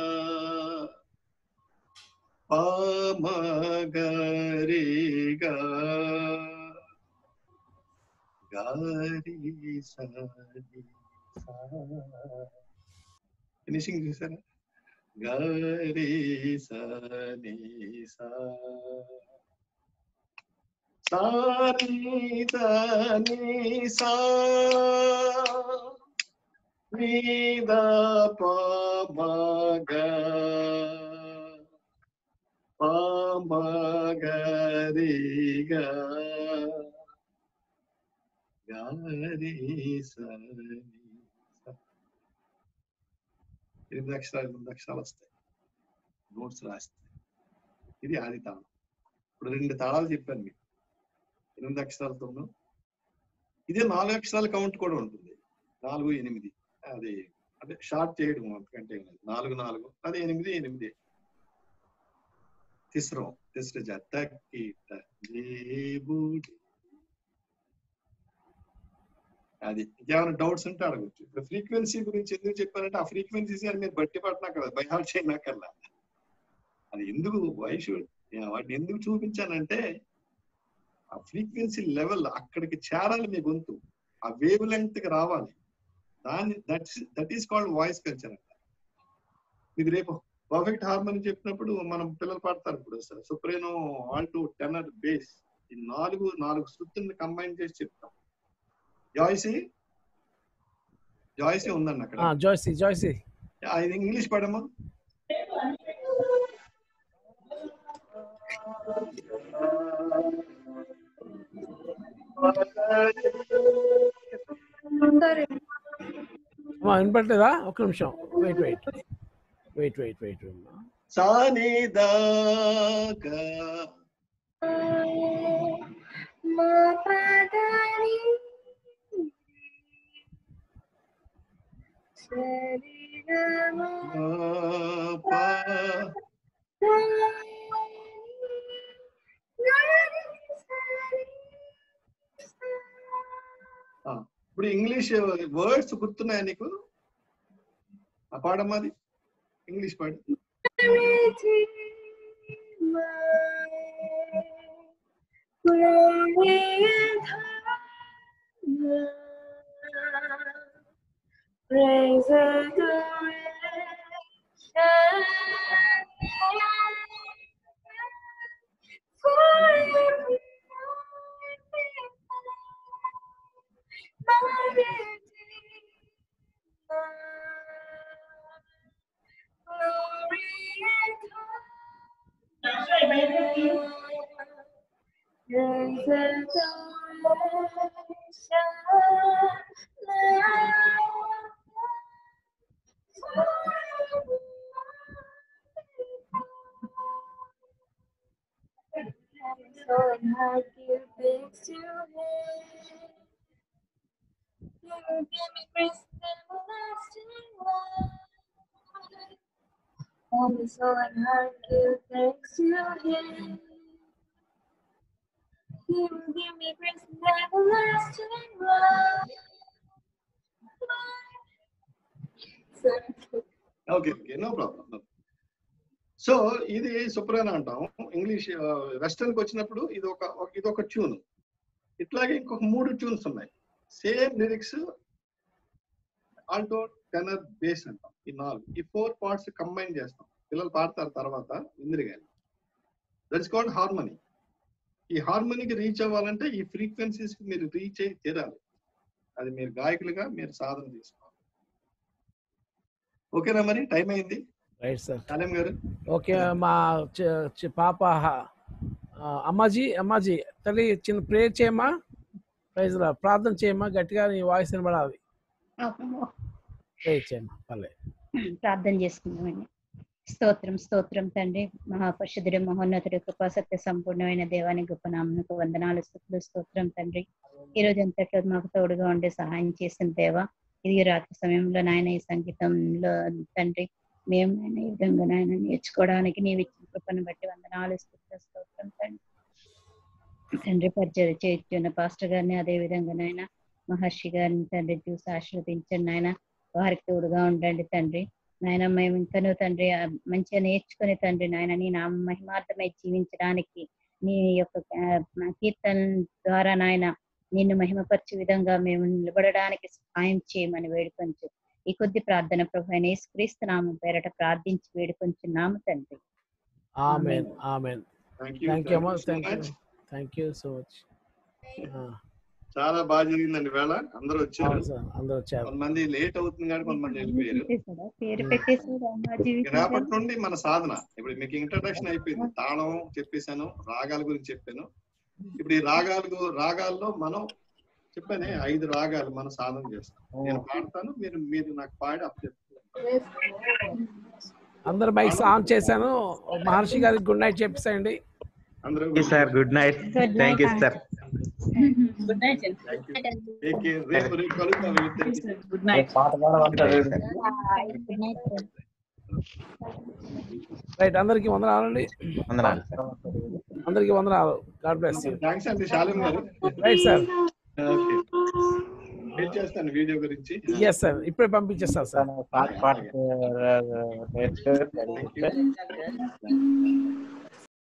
పమగరిగా గారి సరి ఫినిషింగ్ చూసారా గారి సని సా సాని దని సా మీద పమగ పమగరిగా గారి సని సా. ఎనిమిది అక్షరాలు ఎనిమిది అక్షరాలు వస్తాయి నోట్స్ రాస్తాయి ఇది ఆది తాళం ఇప్పుడు రెండు తాళాలు చెప్పాను మీకు ఎనిమిది అక్షరాలతోనూ ఇదే నాలుగు అక్షరాల కౌంట్ కూడా ఉంటుంది నాలుగు ఎనిమిది అది అంటే షార్ట్ చేయడం అంతకంటే ఏం లేదు. నాలుగు నాలుగు అది ఎనిమిది ఎనిమిది తిస్రం తిస్ర జత కీట దేవుడి అది ఇంకేమైనా డౌట్స్ ఉంటే అడగచ్చు ఇప్పుడు ఫ్రీక్వెన్సీ గురించి ఎందుకు చెప్పారంటే ఆ ఫ్రీక్వెన్సీస్ అని మీరు బట్టి పట్టినాకర్లా బైహాల్ చేయనాకర్లా అది ఎందుకు వయసు వాటిని ఎందుకు చూపించానంటే ఆ ఫ్రీక్వెన్సీ లెవెల్ అక్కడికి చేరాలి మీ గొంతు ఆ వేవ్ లెంగ్త్ కి రావాలి దాన్ని that that is called voice culture అంట మీకు రేపు పర్ఫెక్ట్ హార్మోని చెప్పినప్పుడు మనం పిల్లలు పాడతారు ఇప్పుడు సుప్రేనో ఆల్టో టెనర్ బేస్ ఈ నాలుగు నాలుగు శృతుల్ని కంబైన్ చేసి చెప్తాం జాయిసీ జాయిసీ ఉందండి అక్కడ ఆ, జాయ్సీ జాయ్సీ ఆ, ఇది ఇంగ్లీష్ పడమా అమ్మా, వినపట్లేదా ఒక నిమిషం wait wait wait wait wait సాని దాకా మా పదాని సరిగమ పా ఆ, ఇప్పుడు ఇంగ్లీష్ వర్డ్స్ గుర్తున్నాయా నీకు ఆ పాడమ్మా అది ఇంగ్లీష్ పాడు Praise adoration. For every my Glory and Praise So and heart give thanks to Him. He will give me grace and everlasting life. Oh, my soul and heart give thanks to Him. He will give me grace and everlasting life. So, okay okay no problem so ఇది soprano అంటాం English western కి వచ్చినప్పుడు ఇది ఒక ఒక- ఇది ఒక tune ఇట్లాగే ఇంకొక మూడు ట్యూన్స్ ఉన్నాయి same lyrics alto tenor bass అంటాం ఈ నాలుగు ఈ ఫోర్ పార్ట్స్ కంబైన్ చేస్తాం పిల్లలు పాడతారు తర్వాత ఇందిరి గాని దట్స్ కాల్డ్ హార్మనీ ఈ హార్మనీకి రీచ్ అవ్వాలంటే ఈ ఫ్రీక్వెన్సీస్ కి మీరు రీచ్ అయ్యి తీరాలి అది మీరు గాయకులుగా మీరు సాధన చేసుకోవాలి ఓకేనా మరి టైం అయింది రైట్ సార్ సాలెం గారు ఓకే మా చి- చి- పాప హ- ఆ, అమ్మాజీ అమ్మాజీ తల్లి చిన్న ప్రేయర్ చేయమ్మా ప్రైజ్ లా ప్రార్థన చేయమ్మా గట్టిగా నీ వాయిస్ వినబడాలి ప్రేయర్ చేయమ్మా పర్లేదు ప్రార్థన చేసుకుందామండి స్తోత్రం స్తోత్రం తండ్రి మహాపరిషుడు మహోన్నతుడు కృపా సత్య సంపూర్ణమైన దేవానికి గొప్ప నామకు వందనాలు స్థుతులు స్తోత్రం తండ్రి ఈ రోజు అంతట్లో మాకు తోడుగా ఉండి సహాయం చేసిన దేవ ఇది రాత్రి సమయంలో నాయన ఈ సంగీతంలో తండ్రి మేము నాయన ఈ విధంగా నాయన నేర్చుకోవడానికి నీవు ఇచ్చిన కృపను బట్టి వందనాలు స్థుతులు స్తోత్రం తండ్రి తండ్రి పరిచయం చేస్తున్న పాస్టర్ గారిని అదే విధంగా నాయన మహర్షి గారిని తండ్రి చూసి ఆశీర్వదించండి నాయన వారికి తోడుగా ఉండండి తండ్రి నాయన మేము ఇంకనూ తండ్రి ఆ మంచిగా నేర్చుకుని తండ్రి నాయన నీ నా మహిమార్థమై జీవించడానికి నీ యొక్క ఆ, కీర్తన ద్వారా నాయన నిన్ను మహిమపరిచే విధంగా మేము నిలబడడానికి సహాయం చేయమని వేడుకొంచు ఈ కొద్ది ప్రార్థన ప్రభు అయిన యేసుక్రీస్తు నామం పేరట ప్రార్థించి వేడుకొంచున్నాము తండ్రి amen amen thank you thank you అమ్మా so thank you much thank you so much చాలా బాగా జరిగిందండి వేళ అందరూ వచ్చారు అవును సార్ అందరూ వచ్చారు కొంతమంది లేట్ అవుతుంది కానీ కొంతమంది వెళ్ళిపోయారు పెట్టేశాడా? పేరు పెట్టేసాడు అమ్మాజీ ఇక రేపటి నుండి మన సాధన ఇప్పుడు మీకు ఇంట్రడక్షన్ అయిపోయింది తాళం చెప్పేశాను రాగాల గురించి చెప్పాను ఇప్పుడు ఈ రాగాలు రాగాల్లో మనం చెప్పానే ఐదు రాగాలు మనం సాధన చేస్తాం నేను పాడతాను మీరు మీరు నాకు పాడి అప్ అందరు మైక్స్ ఆన్ చేశాను మహర్షి గారికి గుడ్ నైట్ చెప్పేసేయండి అందరూ sir good night Good thank you night, sir good night Take care. రేపు రేపు కలుద్దాం వీళ్ళిద్దరికీ. గుడ్ నైట్ రైట్ అందరికి వందనాలండి వందనాలు సార్ అందరికి వందనాలు గాడ్ బ్లెస్ యూ థ్యాంక్స్ అండి శాలిం గారు రైట్ సార్ ఓకే వెయిట్ చేస్తాను వీడియో గురించి ఎస్ సార్ ఇప్పుడే పంపించేస్తాను సార్ పాట పాట Thank you.